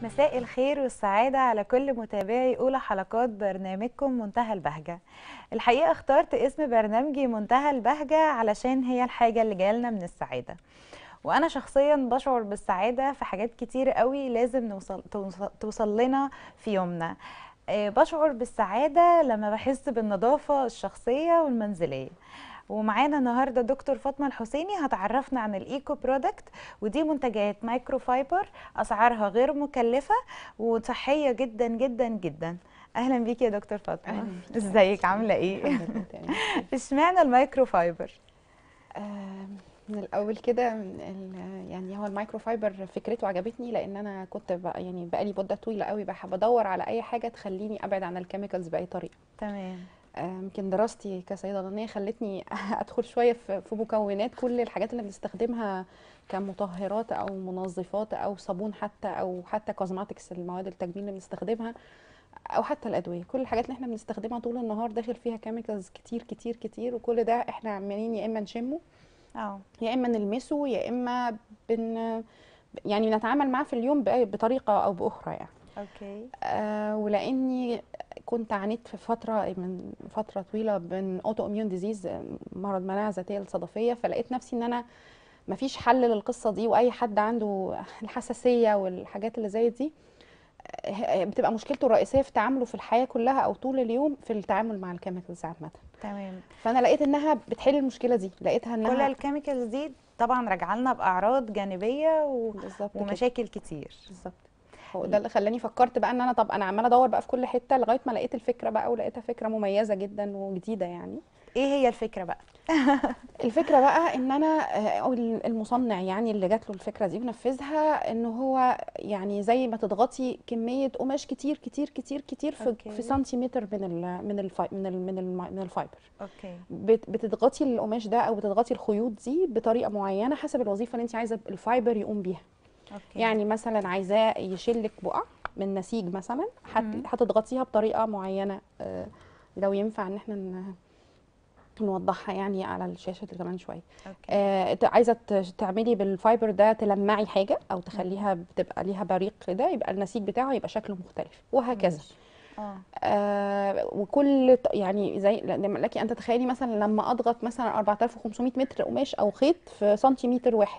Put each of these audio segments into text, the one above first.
مساء الخير والسعادة على كل متابعي أولى حلقات برنامجكم منتهى البهجة الحقيقة اخترت اسم برنامجي منتهى البهجة علشان هي الحاجة اللي جايلنا من السعادة وأنا شخصيا بشعر بالسعادة في حاجات كتير قوي لازم نوصل توصل, توصل لنا في يومنا آه، بشعر بالسعادة لما بحس بالنظافة الشخصية والمنزلية ومعانا النهارده دكتور فاطمه الحسيني هتعرفنا عن الايكو برودكت ودي منتجات مايكرو فايبر اسعارها غير مكلفه وصحيه جدا جدا جدا اهلا بيكي يا دكتور فاطمه أهلاً بيكي. ازيك عامله ايه اشمعنى المايكرو فايبر آه، من الاول كده ال- يعني هو المايكرو فايبر فكرته عجبتني لان انا كنت بقى يعني بقالي مده طويله قوي بح- بدور على اي حاجه تخليني ابعد عن الكيميكالز باي طريقه تمام آه، يمكن دراستي كصيدلانيه خلتني ادخل شويه في في مكونات كل الحاجات اللي بنستخدمها كمطهرات او منظفات او صابون حتى او حتى كوزماتكس المواد التجميل اللي بنستخدمها او حتى الادويه كل الحاجات اللي احنا بنستخدمها طول النهار داخل فيها كيميكالز كتير كتير كتير وكل ده احنا عمالين يا اما نشمه اه يا اما نلمسه يا اما بن يعني نتعامل معاه في اليوم بأي- بطريقه او باخرى يعني اوكي آه ولاني كنت عانيت في فتره من فتره طويله من اوتو اميون ديزيز مرض مناعه ذاتيه الصدفيه فلقيت نفسي ان انا مفيش حل للقصه دي واي حد عنده الحساسيه والحاجات اللي زي دي آه، بتبقى مشكلته الرئيسيه في تعامله في الحياه كلها او طول اليوم في التعامل مع الكيميكالز عامه تمام فانا لقيت انها بتحل المشكله دي لقيتها كل انها الكيميكالز دي طبعا راجعه لنا باعراض جانبيه و... بالظبط كده. ومشاكل كتير بالظبط هو ده اللي خلاني فكرت بقى ان انا طب انا عماله ادور بقى في كل حته لغايه ما لقيت الفكره بقى ولقيتها فكره مميزه جدا وجديده يعني ايه هي الفكره بقى الفكره بقى ان انا آه، او المصنع يعني اللي جات له الفكره دي ونفذها ان هو يعني زي ما تضغطي كميه قماش كتير كتير كتير كتير في أوكي. في سنتيمتر من ال من الفاي من ال من, ال من الفايبر اوكي بت- بتضغطي القماش ده او بتضغطي الخيوط دي بطريقه معينه حسب الوظيفه اللي انت عايزه الفايبر يقوم بيها اوكي يعني مثلا عايزاه يشيل لك بقع من نسيج مثلا هت- مم. هتضغطيها بطريقه معينه آه، لو ينفع ان احنا ن- نوضحها يعني على الشاشه كمان شويه اوكي آه، ت- عايزه ت- تعملي بالفايبر ده تلمعي حاجه او تخليها بتبقى ليها بريق كده يبقى النسيج بتاعه يبقى شكله مختلف وهكذا ماشي. اه آه وكل ط- يعني زي لما- لك ان تتخيلي مثلا لما اضغط مثلا 4500 متر قماش او خيط في سنتيمتر واحد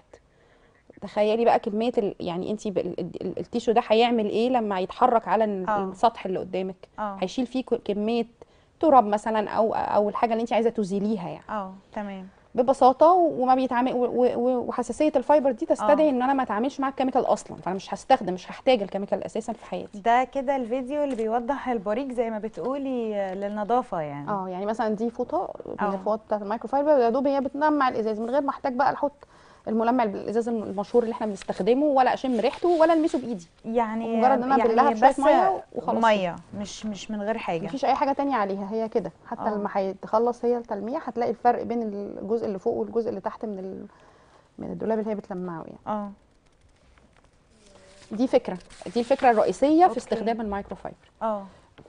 تخيلي بقى كميه ال... يعني انت التيشو ده هيعمل ايه لما يتحرك على ال- آه. السطح اللي قدامك اه هيشيل فيه ك- كميه تراب مثلا او او الحاجه اللي انت عايزه تزيليها يعني اه تمام ببساطه وما بيتعامل و- و- و- وحساسيه الفايبر دي تستدعي آه. ان انا ما اتعاملش مع الكيميكال اصلا فانا مش هستخدم مش هحتاج الكيميكال اساسا في حياتي ده كده الفيديو اللي بيوضح البريق زي ما بتقولي آه، للنظافه يعني اه يعني مثلا دي فوطه من آه. الفوط بتاعت المايكرو فايبر يا دوب هي بتلمع الازاز من غير ما احتاج بقى احط الملمع الازاز المشهور اللي احنا بنستخدمه ولا اشم ريحته ولا المسه بايدي يعني مجرد ان انا يعني ابلها بشويه بس ميه وخلاص ميه مش مش من غير حاجه مفيش اي حاجه تانية عليها هي كده حتى آه. لما هيتخلص هي التلميع هتلاقي الفرق بين الجزء اللي فوق والجزء اللي تحت من ال... من الدولاب اللي هي بتلمعه يعني اه دي فكره دي الفكره الرئيسيه أوكي. في استخدام المايكرو فايبر اه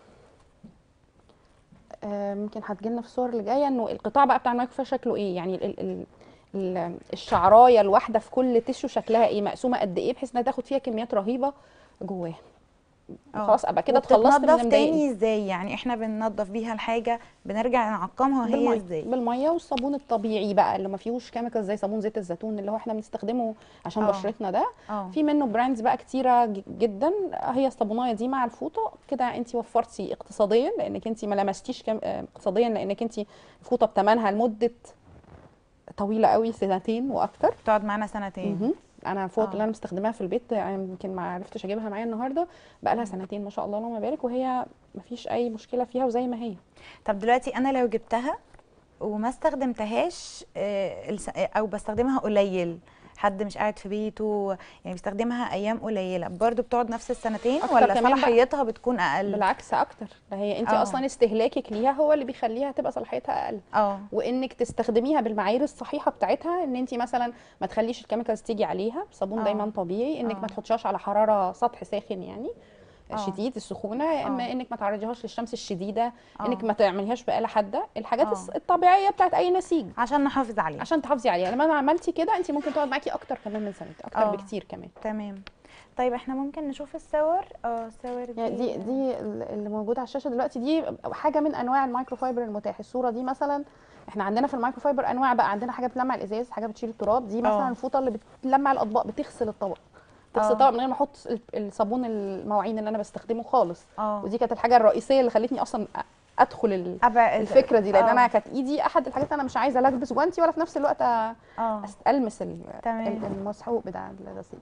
آه، ممكن هتجيلنا في الصور اللي جايه انه القطاع بقى بتاع المايكرو فايبر شكله ايه يعني ال ال ال الشعرايه الواحده في كل تيشو شكلها ايه مقسومه قد ايه بحيث انها تاخد فيها كميات رهيبه جواها آه. خلاص ابقى كده اتخلصت من اللي وبتتنضف مضايقني تاني ازاي يعني احنا بننضف بيها الحاجه بنرجع نعقمها هي بالمية ازاي بالميه والصابون الطبيعي بقى اللي ما فيهوش كيميكال زي صابون زيت الزيتون اللي هو احنا بنستخدمه عشان آه. بشرتنا ده اه في منه براندز بقى كتيره ج- جدا هي الصابونايه دي مع الفوطه كده انت وفرتي اقتصاديا لانك انت ما لمستيش كم... آه، اقتصاديا لانك انت الفوطه بثمنها لمده طويله قوي سنتين واكتر بتقعد معانا سنتين مهم. انا الفوط آه. اللي انا مستخدماها في البيت يعني يمكن ما عرفتش اجيبها معايا النهارده بقى لها سنتين ما شاء الله اللهم بارك وهي ما فيش اي مشكله فيها وزي ما هي طب دلوقتي انا لو جبتها وما استخدمتهاش آه، الس- آه، او بستخدمها قليل حد مش قاعد في بيته يعني بيستخدمها ايام قليله برضو بتقعد نفس السنتين أكتر ولا كمان بقى. صلاحيتها بتكون اقل بالعكس اكتر ده هي انت آه. اصلا استهلاكك ليها هو اللي بيخليها تبقى صلاحيتها اقل اه وانك تستخدميها بالمعايير الصحيحه بتاعتها ان انت مثلا ما تخليش الكيميكالز تيجي عليها صابون آه. دايما طبيعي انك آه. ما تحطيهاش على حراره سطح ساخن يعني آه. شديد السخونه يا اما آه. انك ما تعرضيهاش للشمس الشديده آه. انك ما تعمليهاش بآلة حاده الحاجات آه. الص- الطبيعيه بتاعت اي نسيج عشان نحافظ عليه عشان تحافظي عليها لما انا عملتي كده انت ممكن تقعد معاكي اكتر كمان من سنتين اكتر آه. بكتير كمان تمام طيب احنا ممكن نشوف الصور اه الصور دي يعني دي دي اللي موجوده على الشاشه دلوقتي دي حاجه من انواع المايكرو فايبر المتاح الصوره دي مثلا احنا عندنا في المايكرو فايبر انواع بقى عندنا حاجه بتلمع الازاز حاجه بتشيل التراب دي مثلا آه. الفوطه اللي بتلمع الاطباق بتغسل الطبق تغسل آه. الطبق من غير ما احط ال- الصابون المواعين اللي انا بستخدمه خالص اه ودي كانت الحاجه الرئيسيه اللي خلتني اصلا أ- ادخل ال- أبع... الفكره دي لان آه. انا كانت ايدي احد الحاجات انا مش عايزه لا البس جوانتي ولا في نفس الوقت أ- اه أس- المس ال- تمام. ال- المسحوق بتاع الغسيل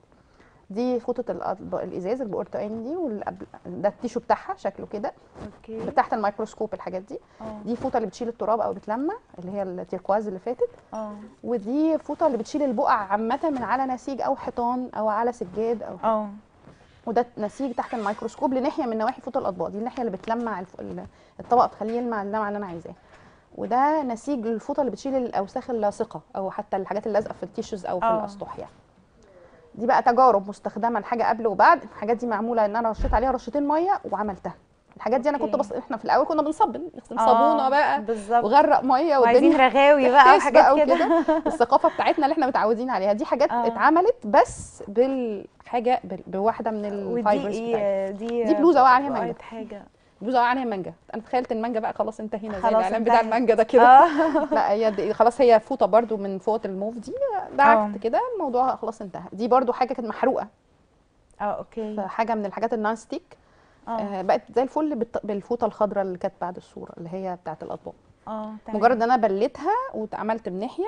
دي فوطه الأطباق- الازاز البرتقاني دي والقبل ده التيشو بتاعها شكله كده اوكي تحت الميكروسكوب الحاجات دي اه دي فوطه اللي بتشيل التراب او بتلمع اللي هي التيركواز اللي فاتت اه ودي فوطه اللي بتشيل البقع عامه من على نسيج او حيطان او على سجاد او اه وده نسيج تحت الميكروسكوب لناحيه من نواحي فوط الاطباق دي الناحيه اللي بتلمع الف... ال- الطبق تخليه يلمع اللمعه اللي انا عايزاها وده نسيج الفوطه اللي بتشيل الاوساخ اللاصقه او حتى الحاجات اللي لازقه في التيشوز او في آه. الاسطح يعني دي بقى تجارب مستخدمه الحاجه قبل وبعد الحاجات دي معموله ان انا رشيت عليها رشتين ميه وعملتها الحاجات دي انا كنت أوكي. بص... احنا في الاول كنا بنصبن نستخدم آه، صابونه بقى بالظبط وغرق ميه وعايزين والدنيا رغاوي بقى تحس وحاجات بقى كده وكده الثقافه بتاعتنا اللي احنا متعودين عليها دي حاجات آه. اتعملت بس بالحاجه بال- بواحده من ودي الفايبرز بتاعتنا ايه دي دي بلوزة وقع عليها مانجا. وقعت حاجه بلوزه وقع عليها مانجا انا تخيلت المانجا بقى خلاص انتهينا زي خلاص الاعلان بتاع انتهت. المانجا ده كده اه لا هي دي خلاص هي فوطه برضو من فوط الموف دي آه. دعكت كده الموضوع خلاص انتهى دي برضو حاجه كانت محروقه اه اوكي فحاجه من الحاجات النون ستيك اه آه بقت زي الفل بالط- بالفوطه الخضراء اللي كانت بعد الصوره اللي هي بتاعت الاطباق اه تمام. مجرد ان انا بليتها واتعملت من ناحيه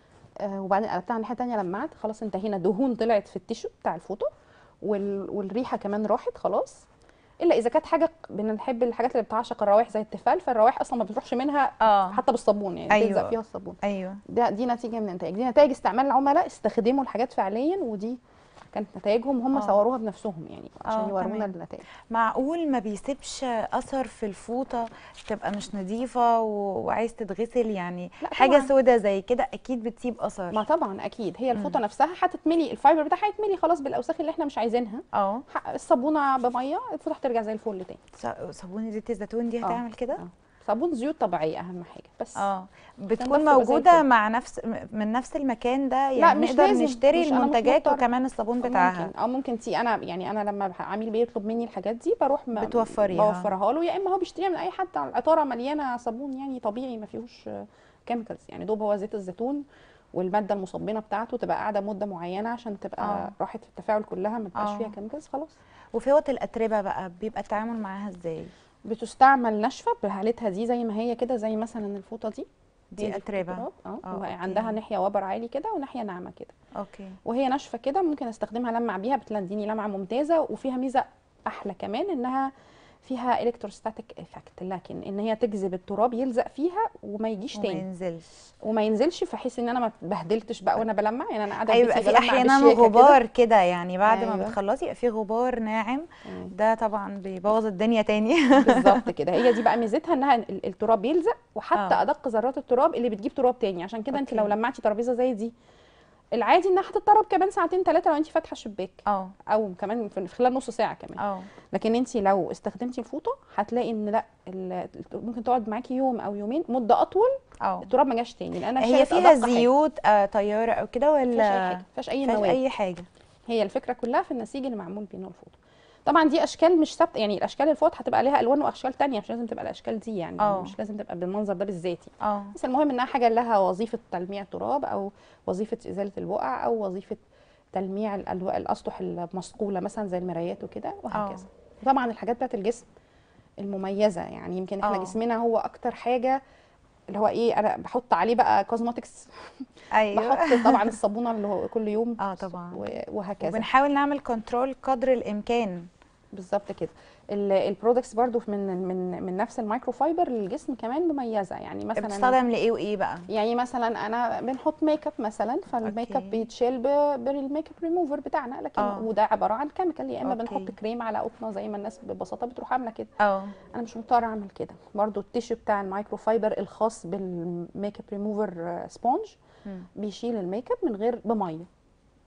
آه وبعدين قلبتها على ناحيه تانية لمعت خلاص انتهينا دهون طلعت في التيشو بتاع الفوطه وال... والريحه كمان راحت خلاص الا اذا كانت حاجه بنحب الحاجات اللي بتعشق الروائح زي التيفال فالروائح اصلا ما بتروحش منها اه حتى بالصابون يعني أيوة. تلزق فيها الصابون ايوه ده دي نتيجه من النتائج دي نتائج استعمال العملاء استخدموا الحاجات فعليا ودي كانت نتائجهم هم آه. صوروها بنفسهم يعني عشان آه، يورونا تمام. النتائج معقول ما بيسيبش اثر في الفوطه تبقى مش نظيفه و... وعايز تتغسل يعني لا حاجه طبعاً. سودة زي كده اكيد بتسيب اثر ما طبعا اكيد هي الفوطه نفسها هتتملي الفايبر بتاعها هيتملي خلاص بالاوساخ اللي احنا مش عايزينها اه ح- الصابونه بميه الفوطه هترجع زي الفل تاني ص- صابونه زيت الزيتون دي آه، هتعمل كده آه. صابون زيوت طبيعيه اهم حاجه بس اه بس بتكون تبقى زي موجوده الفل. مع نفس م- من نفس المكان ده يعني مش نقدر لازم. نشتري مش- أنا مش المنتجات مضطرة. وكمان الصابون بتاعها ممكن او ممكن تي انا يعني انا لما بح- عميل بيطلب مني الحاجات دي بروح م- بتوفريها. بوفرها له يا اما هو بيشتريها من اي حد على العطاره مليانه صابون يعني طبيعي ما فيهوش كيميكالز يعني دوب هو زيت الزيتون والماده المصبنه بتاعته تبقى قاعده مده معينه عشان تبقى آه. راحت في التفاعل كلها ما تبقاش آه. فيها كيميكالز خلاص وفوط الاتربه بقى بيبقى التعامل معاها ازاي بتستعمل ناشفه بحالتها دي زي ما هي كده زي مثلا الفوطه دي دي هي أتربة. التراب. اه آه، وعندها أوكي. ناحيه وبر عالي كده وناحيه ناعمه كده اوكي وهي ناشفه كده ممكن استخدمها لمع بيها بتديني لمعه ممتازه وفيها ميزه احلى كمان انها فيها الكتروستاتيك افكت لكن ان هي تجذب التراب يلزق فيها وما يجيش وما تاني ينزلش وما ينزلش فحيث ان انا ما اتبهدلتش بقى وانا بلمع يعني انا قاعده ايوه في بيبقى بيتي في بلمع احيانا بالشيكة كده. غبار كده يعني بعد ما أيوة. بتخلصي يبقى في غبار ناعم مم. ده طبعا بيبوظ الدنيا تاني بالظبط كده هي دي بقى ميزتها انها ال- التراب يلزق وحتى آه. ادق ذرات التراب اللي بتجيب تراب تاني عشان كده انت أوكي. لو لمعتي ترابيزه زي دي العادي انها هتتطرب كمان ساعتين ثلاثه لو انت فاتحه شباك اه او كمان في في خلال نص ساعه كمان اه لكن انت لو استخدمتي الفوطه هتلاقي ان لا ال- ممكن تقعد معاكي يوم او يومين مده اطول اه التراب ما جاش تاني لان هي فيها زيوت آه طياره او كده ما فيهاش اي ولا حاجه ما فيهاش اي فيهاش مواد اي حاجه هي الفكره كلها في النسيج اللي معمول بينه الفوطه طبعا دي اشكال مش ثابته يعني الاشكال الفوط هتبقى ليها الوان واشكال تانية مش لازم تبقى الاشكال دي يعني اه. مش لازم تبقى بالمنظر ده بالذات يعني. اه بس المهم انها حاجه لها وظيفه تلميع التراب او وظيفه ازاله البقع او وظيفه تلميع الألو- الاسطح المصقوله مثلا زي المرايات وكده وهكذا طبعا الحاجات بتاعت الجسم المميزه يعني يمكن احنا اه. جسمنا هو اكتر حاجه اللي هو ايه انا بحط عليه بقى كوزماتكس ايوه بحط طبعا الصابونه اللي هو كل يوم اه طبعا و- وهكذا وبنحاول نعمل كنترول قدر الامكان بالظبط كده البرودكتس برضو من من من نفس المايكرو فايبر للجسم كمان مميزه يعني مثلا بتستخدم لايه وايه بقى يعني مثلا انا بنحط ميك اب مثلا فالميك اب أوكي. بيتشال ب- بالميك اب ريموفر بتاعنا لكن آه. وده عباره عن كيميكال يا اما أوكي. بنحط كريم على قطنه زي ما الناس ببساطه بتروح عامله كده اه انا مش مضطره اعمل كده برضو التيشو بتاع المايكرو فايبر الخاص بالميك اب ريموفر سبونج مم. بيشيل الميك اب من غير بميه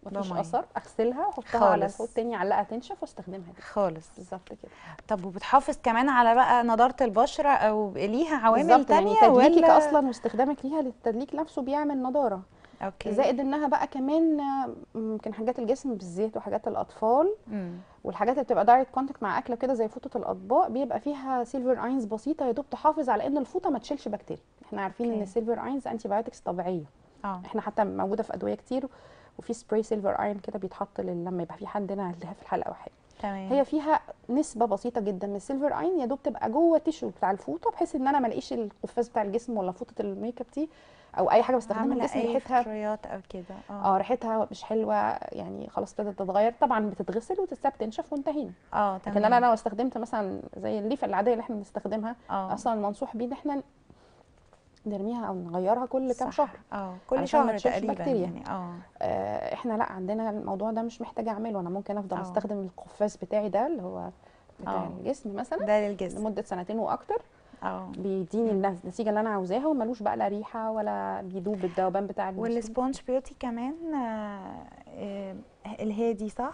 مفيش بمية. اثر اغسلها واحطها على خالص. الحوض تاني اعلقها تنشف واستخدمها دي خالص بالظبط كده طب وبتحافظ كمان على بقى نضاره البشره او ليها عوامل بالظبط تانية يعني تدليكك ولا اصلا واستخدامك ليها للتدليك نفسه بيعمل نضاره اوكي زائد انها بقى كمان آه، ممكن حاجات الجسم بالذات وحاجات الاطفال مم. والحاجات اللي بتبقى دايركت كونتاكت مع اكله كده زي فوطه الاطباق بيبقى فيها سيلفر اينز بسيطه يا دوب تحافظ على ان الفوطه ما تشيلش بكتيريا احنا عارفين ان أوكي. السيلفر اينز انتي بايوتكس طبيعيه اه احنا حتى موجوده في ادويه كتير وفي سبراي سيلفر ايرون كده بيتحط لل- لما يبقى في حد هنا التهاب في الحلقه او حاجه تمام هي فيها نسبه بسيطه جدا من السيلفر ايرون يا دوب تبقى جوه التيشو بتاع الفوطه بحيث ان انا ما الاقيش القفاز بتاع الجسم ولا فوطه الميك اب دي او اي حاجه بستخدمها عامله الجسم اي ريحتها فطريات او كده اه ريحتها مش حلوه يعني خلاص ابتدت تتغير طبعا بتتغسل وتتساب تنشف وانتهينا اه تمام لكن انا لو استخدمت مثلا زي الليفه العاديه اللي احنا بنستخدمها اه اصلا المنصوح بيه ان احنا نرميها او نغيرها كل كام صح. شهر اه كل علشان ما شهر تشيلش تقريبا بكتيريا. يعني اه آه، احنا لا عندنا الموضوع ده مش محتاجه اعمله انا ممكن افضل اه. استخدم القفاز بتاعي ده اللي هو بتاع اه. الجسم مثلا ده للجسم لمده سنتين واكتر اه بيديني النز- النتيجه اللي انا عاوزاها وملوش بقى لا ريحه ولا بيدوب بالذوبان بتاع المسك. والسبونج بيوتي كمان آه آه الهادي صح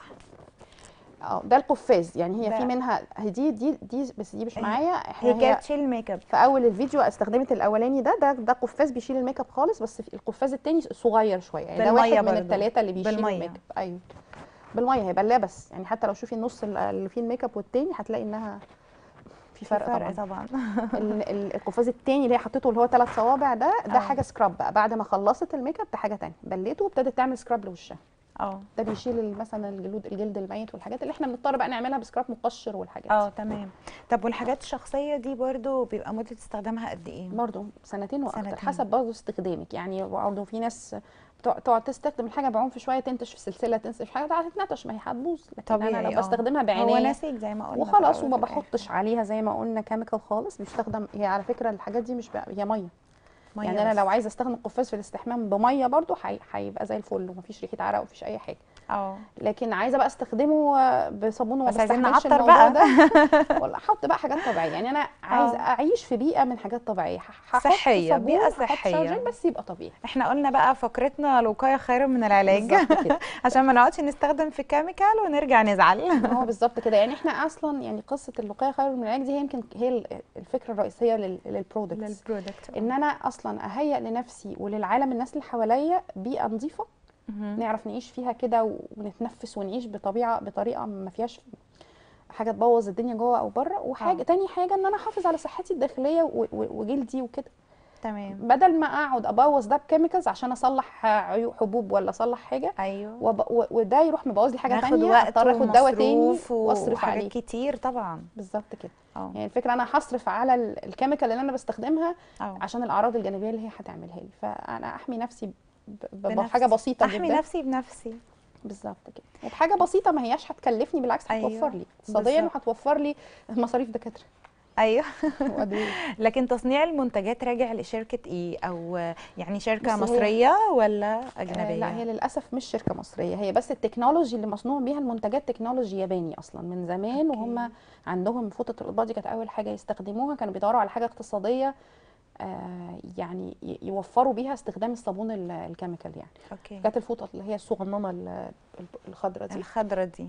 اه ده القفاز يعني هي ده- في منها هي دي دي دي بس دي مش هي- معايا احنا هي هي كانت تشيل الميك اب في اول الفيديو استخدمت الاولاني ده ده ده قفاز بيشيل الميك اب خالص بس في القفاز التاني صغير شويه يعني ده بالمية واحد من برضو. الثلاثه اللي بيشيلوا بالمية. الميك اب ايوه بالميه هيبقى لا بس يعني حتى لو شوفي النص ال- اللي فيه الميك اب والتاني هتلاقي انها في فرق, فرق طبعا طبعا ال- ال- القفاز التاني اللي هي حطيته اللي هو ثلاث صوابع ده ده اه. حاجه سكراب بقى بعد ما خلصت الميك اب ده حاجه تانية بليته وابتدت تعمل سكراب لوشها اه ده بيشيل ال- مثلا الجلود الجلد الميت والحاجات اللي احنا بنضطر بقى نعملها بسكراب مقشر والحاجات اه تمام طب والحاجات الشخصيه دي برضو بيبقى مده استخدامها قد ايه برضه سنتين واكتر سنتين. حسب برضه استخدامك يعني برضه في ناس بتوع- تقعد تستخدم الحاجه بعنف شويه تنتش في سلسله تنتش في حاجه تعالى تتنتش ما هي هتبوظ لكن انا طبيعي لو اه بستخدمها هو بعنايه نسيج زي ما قلنا في وخلاص الأول وما وفي الآخر. بحطش عليها زي ما قلنا كيميكال خالص بيستخدم هي على فكره الحاجات دي مش بقى هي ميه مية يعني انا بس. لو عايزه استخدم قفاز في الاستحمام بميه برضه هي- هيبقى زي الفل ومفيش ريحه عرق ومفيش اي حاجه اه لكن عايزه بقى استخدمه آه، بصابون وما بس عايزين بستحملش نعطر الموضوع بقى. ده ولا احط بقى حاجات طبيعيه يعني انا عايزه اه. اعيش في بيئه من حاجات طبيعيه ه- هحط صحية، صابون، بيئة هحط صحية. شاورجين بس يبقى طبيعي احنا قلنا بقى فقرتنا الوقايه خير من العلاج بالظبط كده عشان ما نقعدش نستخدم في كيميكال ونرجع نزعل هو بالظبط كده يعني احنا اصلا يعني قصه الوقايه خير من العلاج دي هي يمكن هي ال- الفكره الرئيسيه لل- للبرودكتس للبرودكت ان انا اصلا اهيئ لنفسي وللعالم الناس اللي حواليا بيئه نظيفه نعرف نعيش فيها كده ونتنفس ونعيش بطبيعه بطريقه ما فيهاش حاجه تبوظ الدنيا جوه او بره وحاجه اه. تاني حاجه ان انا احافظ على صحتي الداخليه و- و- وجلدي وكده تمام بدل ما اقعد ابوظ ده بكيميكالز عشان اصلح عيوب حبوب ولا اصلح حاجه ايوه وب... و- وده يروح مبوظ لي حاجه ناخد تانية وقت اضطر اخد دواء تاني ومصروف واصرف وحاجات عليه كتير طبعا بالظبط كده اه يعني الفكره انا هصرف على ال- الكيميكال اللي انا بستخدمها اه عشان الاعراض الجانبيه اللي هي هتعملها لي فانا احمي نفسي ب- ب- بنفسي. بحاجه بسيطه احمي جدا نفسي بنفسي بالظبط كده وبحاجه بسيطه ما هياش هتكلفني بالعكس أيوة، هتوفر لي اقتصاديا بالظبط. وهتوفر لي مصاريف دكاتره ايوه وادويه لكن تصنيع المنتجات راجع لشركه ايه او يعني شركه بصي هي- مصريه ولا آه اجنبيه لا هي للاسف مش شركه مصريه هي بس التكنولوجي اللي مصنوع بيها المنتجات تكنولوجي ياباني اصلا من زمان أوكي. وهم عندهم فوطه الاطباق دي كانت اول حاجه يستخدموها كانوا بيدوروا على حاجه اقتصاديه آه يعني ي- يوفروا بيها استخدام الصابون ال- الكيميكال يعني اوكي كانت الفوطه اللي هي الصغننه ال- الخضراء دي الخضره دي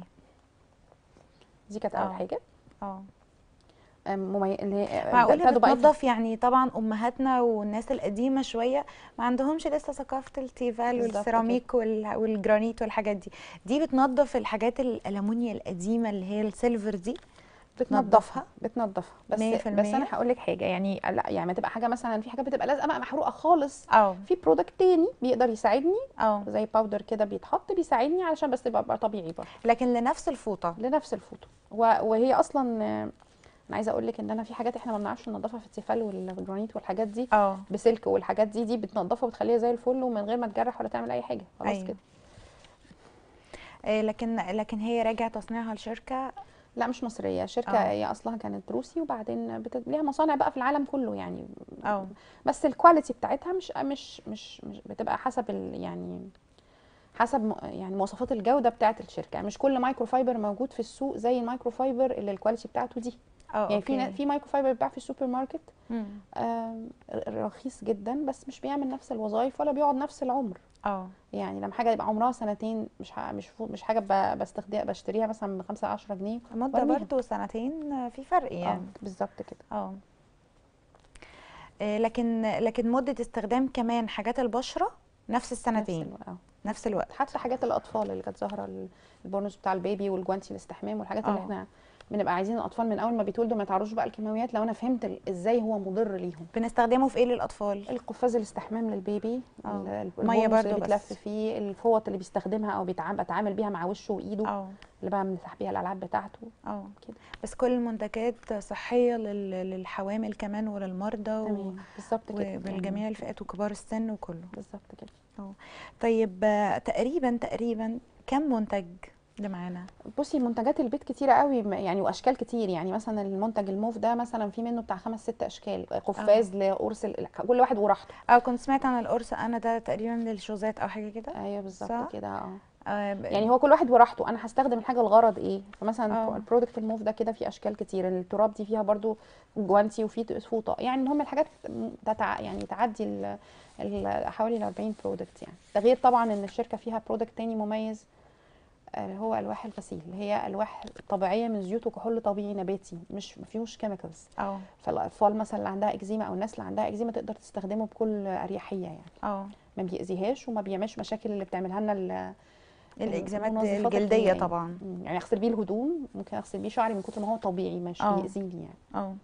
دي كانت اول آه. حاجه اه آم، ممي... اللي هي معقول ابتدوا بقى بتنظف يعني طبعا امهاتنا والناس القديمه شويه ما عندهمش لسه ثقافه التيفال بالظبط والسيراميك وال- والجرانيت والحاجات دي دي بتنظف الحاجات الالومنيا القديمه اللي هي السيلفر دي بتنضفها بتنضفها بس مية بس في انا المية؟ هقول لك حاجه يعني لا يعني ما تبقى حاجه مثلا في حاجات بتبقى لازقه بقى محروقه خالص اه في برودكت تاني بيقدر يساعدني اه زي باودر كده بيتحط بيساعدني علشان بس يبقى يبقى طبيعي برضه لكن لنفس الفوطه لنفس الفوطه و- وهي اصلا آه، انا عايزه اقول لك ان انا في حاجات احنا ما بنعرفش ننضفها في التيفال وال- والجرانيت والحاجات دي اه بسلك والحاجات دي دي بتنضفها وبتخليها زي الفل ومن غير ما تجرح ولا تعمل اي حاجه خلاص أيوة. كده إيه، لكن لكن هي راجع تصنيعها لشركه لا مش مصريه شركه آه. هي اصلها كانت روسي وبعدين بت... ليها مصانع بقى في العالم كله يعني اه بس الكواليتي بتاعتها مش مش مش, مش بتبقى حسب ال يعني حسب م- يعني مواصفات الجوده بتاعه الشركه يعني مش كل مايكرو فايبر موجود في السوق زي المايكرو فايبر اللي الكواليتي بتاعته دي اه يعني في نا- أوكي. في مايكرو فايبر بيتباع في السوبر ماركت مم. آم، ر- رخيص جدا بس مش بيعمل نفس الوظائف ولا بيقعد نفس العمر اه يعني لما حاجه يبقى عمرها سنتين مش ح- مش فو- مش حاجه ب- بستخدم بشتريها مثلا ب 5 10 جنيه مده برميها. برضو سنتين آه، في فرق اه يعني بالظبط كده اه آه، لكن لكن مده استخدام كمان حاجات البشره نفس نفس السنتين الوقت. اه نفس الوقت حتى حاجات الاطفال اللي كانت ظاهره ال- البونus بتاع البيبي والجوانتي الاستحمام والحاجات اللي اه. احنا بنبقى عايزين الاطفال من اول ما بيتولدوا ما يتعرضوش بقى الكيماويات لو انا فهمت ال- ازاي هو مضر ليهم بنستخدمه في ايه للاطفال القفاز الاستحمام للبيبي اه. ال- ال- مية البونس برضو اللي بيتلف بس. فيه الفوط اللي بيستخدمها او بيتعامل بتعامل بيها مع وشه وايده اه اللي بقى بنفتح بيها الالعاب بتاعته اه كده بس كل المنتجات صحيه لل- للحوامل كمان وللمرضى و- تمام بالظبط كده يعني وبالجميع الفئات وكبار السن وكله بالظبط كده طيب آه، تقريبا تقريبا كم منتج اللي معانا بصي منتجات البيت كتيرة قوي م- يعني واشكال كتير يعني مثلا المنتج الموف ده مثلا في منه بتاع خمس ست اشكال قفاز لقرص ال- كل واحد وراحته اه كنت سمعت عن القرص انا ده تقريبا للشوزات او حاجه كده ايوه صح؟ بالظبط كده اه آه ب- يعني هو كل واحد وراحته انا هستخدم الحاجه الغرض ايه فمثلا اه. البرودكت الموف ده كده فيه اشكال كتير التراب دي فيها برضو جوانتي وفي فوطه يعني المهم الحاجات تتع... يعني تعدي ال... ال... حوالي ال 40 برودكت يعني ده غير طبعا ان الشركه فيها برودكت تاني مميز اللي هو الواح الغسيل اللي هي الواح طبيعيه من زيوت وكحول طبيعي نباتي مش ما فيهوش كيميكالز اه فالاطفال مثلا اللي عندها اكزيما او الناس اللي عندها اكزيما تقدر تستخدمه بكل اريحيه يعني اه ما بيأذيهاش وما بيعملش مشاكل اللي بتعملها لنا ال- الاكزامات المنظفات الجلديه الكيميائية. طبعا مم، يعني اغسل بيه الهدوم ممكن اغسل بيه شعري من كتر ما هو طبيعي مش اه. بيأذيني يعني اه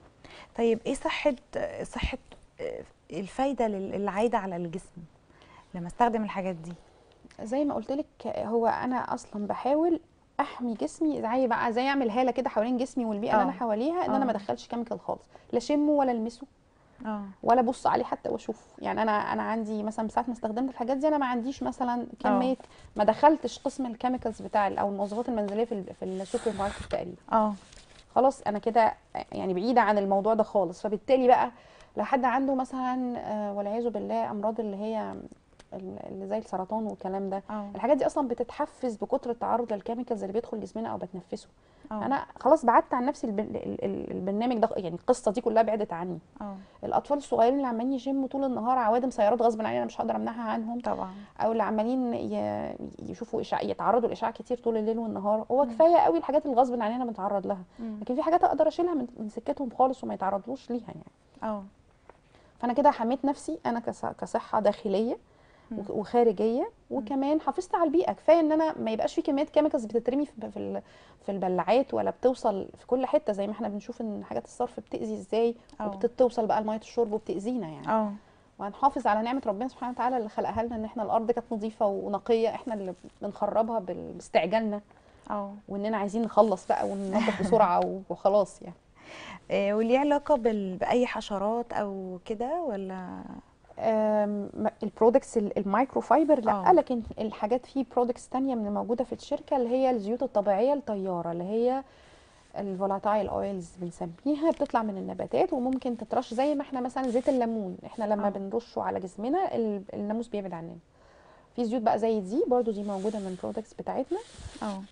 طيب ايه صحه صحه آه، الفايده لل- اللي عايده على الجسم لما استخدم الحاجات دي زي ما قلت لك هو انا اصلا بحاول احمي جسمي زي بقى زي اعمل هاله كده حوالين جسمي والبيئه اللي انا اه. حواليها ان انا ما اه. ادخلش كيميكال خالص لا شمه ولا المسه اه ولا ابص عليه حتى واشوف يعني انا انا عندي مثلا ساعه ما استخدمت الحاجات دي انا ما عنديش مثلا كميه ما دخلتش قسم الكيميكالز بتاع ال- او المنظفات المنزليه في ال- في السوبر ماركت تقريبا اه خلاص انا كده يعني بعيده عن الموضوع ده خالص فبالتالي بقى لو حد عنده مثلا آه، والعياذ بالله امراض اللي هي ال- اللي زي السرطان والكلام ده اه الحاجات دي اصلا بتتحفز بكتر التعرض للكيميكالز اللي بيدخل جسمنا او بتنفسه اه انا خلاص بعدت عن نفسي البن- ال- ال- البرنامج ده يعني القصه دي كلها بعدت عني اه الاطفال الصغيرين اللي عمالين يشموا طول النهار عوادم سيارات غصب عني انا مش هقدر امنعها عنهم طبعا او اللي عمالين ي- يشوفوا اشعاع يتعرضوا لاشعاع كتير طول الليل والنهار هو كفايه قوي الحاجات اللي غصب عننا بنتعرض لها مم. لكن في حاجات اقدر اشيلها من من سكتهم خالص وما يتعرضوش ليها يعني اه فانا كده حميت نفسي انا كص- كصحه داخليه مم. وك- وخارجيه وكمان حافظت على البيئه كفايه ان انا ما يبقاش في كميه كيميكالز بتترمي في في ال- في البلاعات ولا بتوصل في كل حته زي ما احنا بنشوف ان حاجات الصرف بتاذي ازاي اه وبتوصل بقى لميه الشرب وبتاذينا يعني اه وهنحافظ على نعمه ربنا سبحانه وتعالى اللي خلقها لنا ان احنا الارض كانت نظيفه ونقيه احنا اللي بنخربها بال- باستعجالنا اه واننا عايزين نخلص بقى وننظف بسرعه و- وخلاص يعني آه، وليه علاقه بال... باي حشرات او كده ولا البرودكتس المايكرو فايبر لا آه. لكن الحاجات في برودكتس تانية من موجوده في الشركه اللي هي الزيوت الطبيعيه الطياره اللي هي الفولاتايل اويلز بنسميها بتطلع من النباتات وممكن تترش زي ما احنا مثلا زيت الليمون احنا لما آه. بنرشه على جسمنا ال- الناموس بيبعد عننا في زيوت بقى زي دي برضو دي موجوده من البرودكتس بتاعتنا اه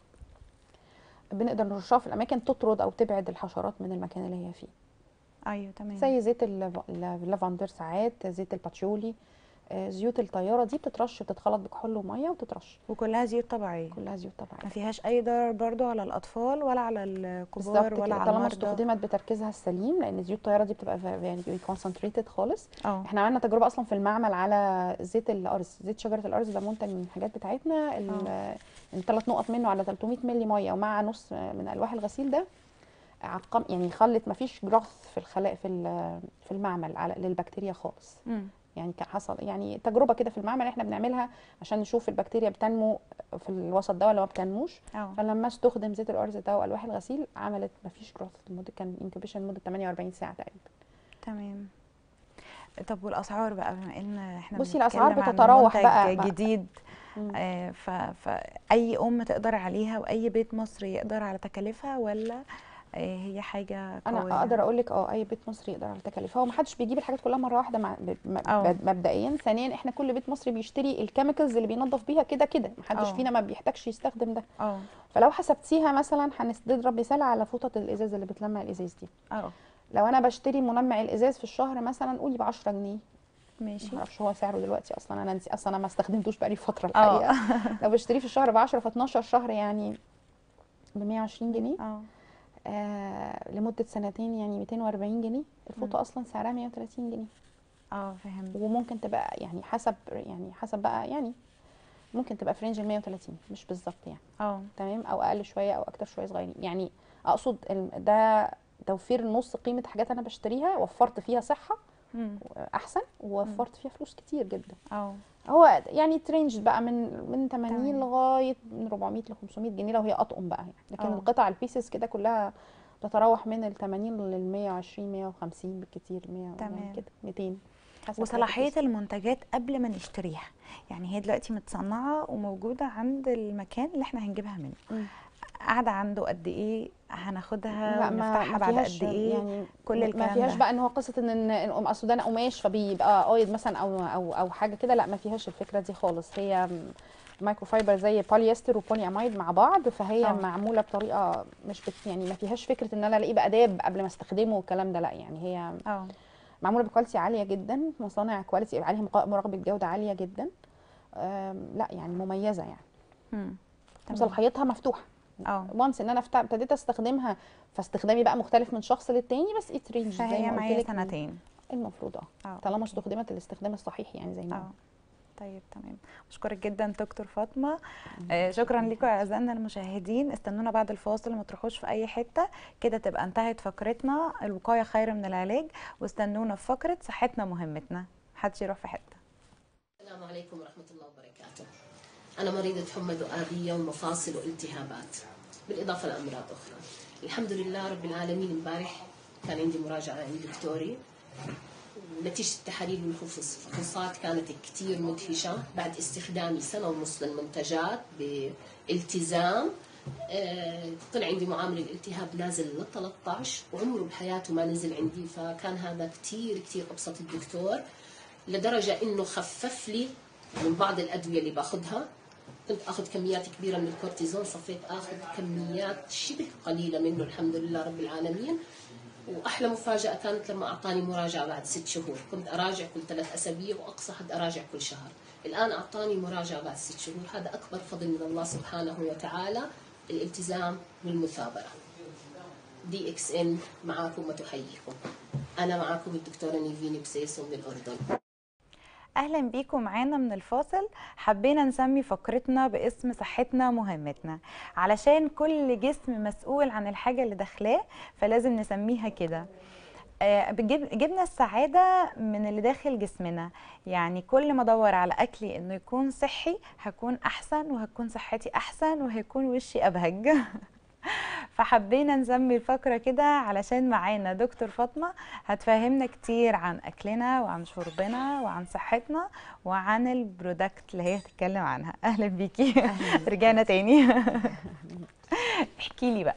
بنقدر نرشها في الاماكن تطرد او تبعد الحشرات من المكان اللي هي فيه ايوه تمام زي زيت الليف- اللافندر ساعات زيت الباتشولي آه، زيوت الطياره دي بتترش بتتخلط بكحول وميه وتترش وكلها زيوت طبيعيه كلها زيوت ما طبيعيه فيهاش اي ضرر برضو على الاطفال ولا على بالظبط الكبار كده ولا على طالما المرضى استخدمت بتركيزها السليم لان زيوت الطياره دي بتبقى في- يعني كونسنتريتد خالص اه احنا عملنا تجربه اصلا في المعمل على زيت الارز زيت شجره الارز ده منتج من الحاجات بتاعتنا الثلاث نقط منه على 300 مللي ميه ومع نص من الواح الغسيل ده عقم يعني خلت ما فيش جراث في الخلايا في ال- في المعمل على للبكتيريا خالص مم. يعني كان حصل يعني تجربه كده في المعمل احنا بنعملها عشان نشوف البكتيريا بتنمو في الوسط ده ولا ما بتنموش اه فلما استخدم زيت الارز ده والواح الغسيل عملت ما فيش جروث لمده كان انكوبيشن لمده 48 ساعه تقريبا تمام طب والاسعار بقى بما ان احنا بصي الأسعار بنتكلم عن بتتراوح منتج بقى- بقى. جديد مم. آه، ف... فاي ام تقدر عليها واي بيت مصري يقدر على تكاليفها ولا آه، هي حاجه قويه انا اقدر اقول لك اه اي بيت مصري يقدر على تكاليفها هو ما حدش بيجيب الحاجات كلها مره واحده مع ب- م- اه. ب- مبدئيا ثانيا احنا كل بيت مصري بيشتري الكيميكالز اللي بينظف بيها كده كده ما حدش اه. فينا ما بيحتاجش يستخدم ده اه فلو حسبتيها مثلا هنضرب مثال على فوطه الازاز اللي بتلمع الازاز دي اه لو انا بشتري منمع الازاز في الشهر مثلا قولي ب 10 جنيه ماشي ما اعرفش هو سعره دلوقتي اصلا انا نسي اصلا انا ما استخدمتوش بقالي فتره اه الحقيقه لو بشتريه في الشهر ب 10 ف 12 شهر يعني ب 120 جنيه اه آه لمده سنتين يعني 240 جنيه الفوطه مم. اصلا سعرها 130 جنيه اه فهمت وممكن تبقى يعني حسب يعني حسب بقى يعني ممكن تبقى في رينج ال 130 مش بالظبط يعني اه تمام او اقل شويه او اكتر شويه صغيرين يعني اقصد الم- ده توفير نص قيمه حاجات انا بشتريها وفرت فيها صحه مم. احسن ووفرت فيها فلوس كتير جدا اه هو يعني ترينج بقى من من 80 تمام. لغايه من 400 ل 500 جنيه لو هي اطقم بقى يعني لكن اه. القطع البيسز كده كلها بتتراوح من ال 80 لل 120 150 بالكتير 100 تمام. يعني كده 200 حسب وصلاحية البيس. المنتجات قبل ما نشتريها يعني هي دلوقتي متصنعة وموجودة عند المكان اللي احنا هنجيبها منه مم. قاعدة عنده قد ايه هناخدها لا ما ونفتحها ما بعد فيهاش قد ايه يعني كل ما الكلام فيهاش ده. بقى ان هو قصه ان ان إن- اصل ده أنا قماش فبيبقى قايد مثلا او او او حاجه كده لا ما فيهاش الفكره دي خالص هي مايكرو فايبر زي بوليستر وبولي امايد مع بعض فهي اه. معموله بطريقه مش بت يعني ما فيهاش فكره ان انا الاقيه بقى داب قبل ما استخدمه والكلام ده لا يعني هي اه معموله بكواليتي عاليه جدا مصانع كواليتي عليها مقا- مراقبه جوده عاليه جدا أم، لا يعني مميزه يعني مم. تمام. وصلاحيتها مفتوحه اه وانس ان انا فت- ابتديت استخدمها فاستخدامي بقى مختلف من شخص للتاني بس ايه رينج زي فهي ما قلت معايا لك سنتين المفروض اه اه طالما أوكي. استخدمت الاستخدام الصحيح يعني زي ما هو. اه طيب تمام بشكرك جدا دكتور فاطمه آه شكرا لكم اعزائنا المشاهدين استنونا بعد الفاصل ما تروحوش في اي حته كده تبقى انتهت فقرتنا الوقايه خير من العلاج واستنونا في فقره صحتنا مهمتنا محدش يروح في حته السلام عليكم ورحمة الله وبركاته أنا مريضة حمى ذؤابية ومفاصل والتهابات بالإضافة لأمراض أخرى الحمد لله رب العالمين امبارح كان عندي مراجعة عند دكتوري نتيجة التحاليل والفحوصات كانت كتير مدهشة بعد استخدامي سنة ونص للمنتجات بالتزام آه، طلع عندي معامل الالتهاب نازل لل 13 وعمره بحياته ما نزل عندي فكان هذا كتير كتير أبسط الدكتور لدرجة إنه خفف لي من بعض الأدوية اللي باخذها كنت اخذ كميات كبيره من الكورتيزون صفيت اخذ كميات شبه قليله منه الحمد لله رب العالمين واحلى مفاجاه كانت لما اعطاني مراجعه بعد ست شهور كنت اراجع كل ثلاث اسابيع واقصى حد اراجع كل شهر الان اعطاني مراجعه بعد ست شهور هذا اكبر فضل من الله سبحانه وتعالى الالتزام والمثابره دي اكس ان معاكم وتحييكم انا معاكم الدكتوره نيفين بسيسو من الاردن اهلا بيكم معانا من الفاصل حبينا نسمي فقرتنا باسم صحتنا مهمتنا علشان كل جسم مسؤول عن الحاجه اللي داخلاه فلازم نسميها كده آه، بجيب- جبنا السعادة من اللي داخل جسمنا يعني كل ما ادور على اكلي انه يكون صحي هكون احسن وهتكون صحتي احسن وهيكون وشي ابهج فحبينا نسمي الفقرة كده علشان معانا دكتور فاطمة هتفهمنا كتير عن أكلنا وعن شربنا وعن صحتنا وعن البرودكت اللي هي هتتكلم عنها أهلا بيكي رجعنا تاني احكي لي بقى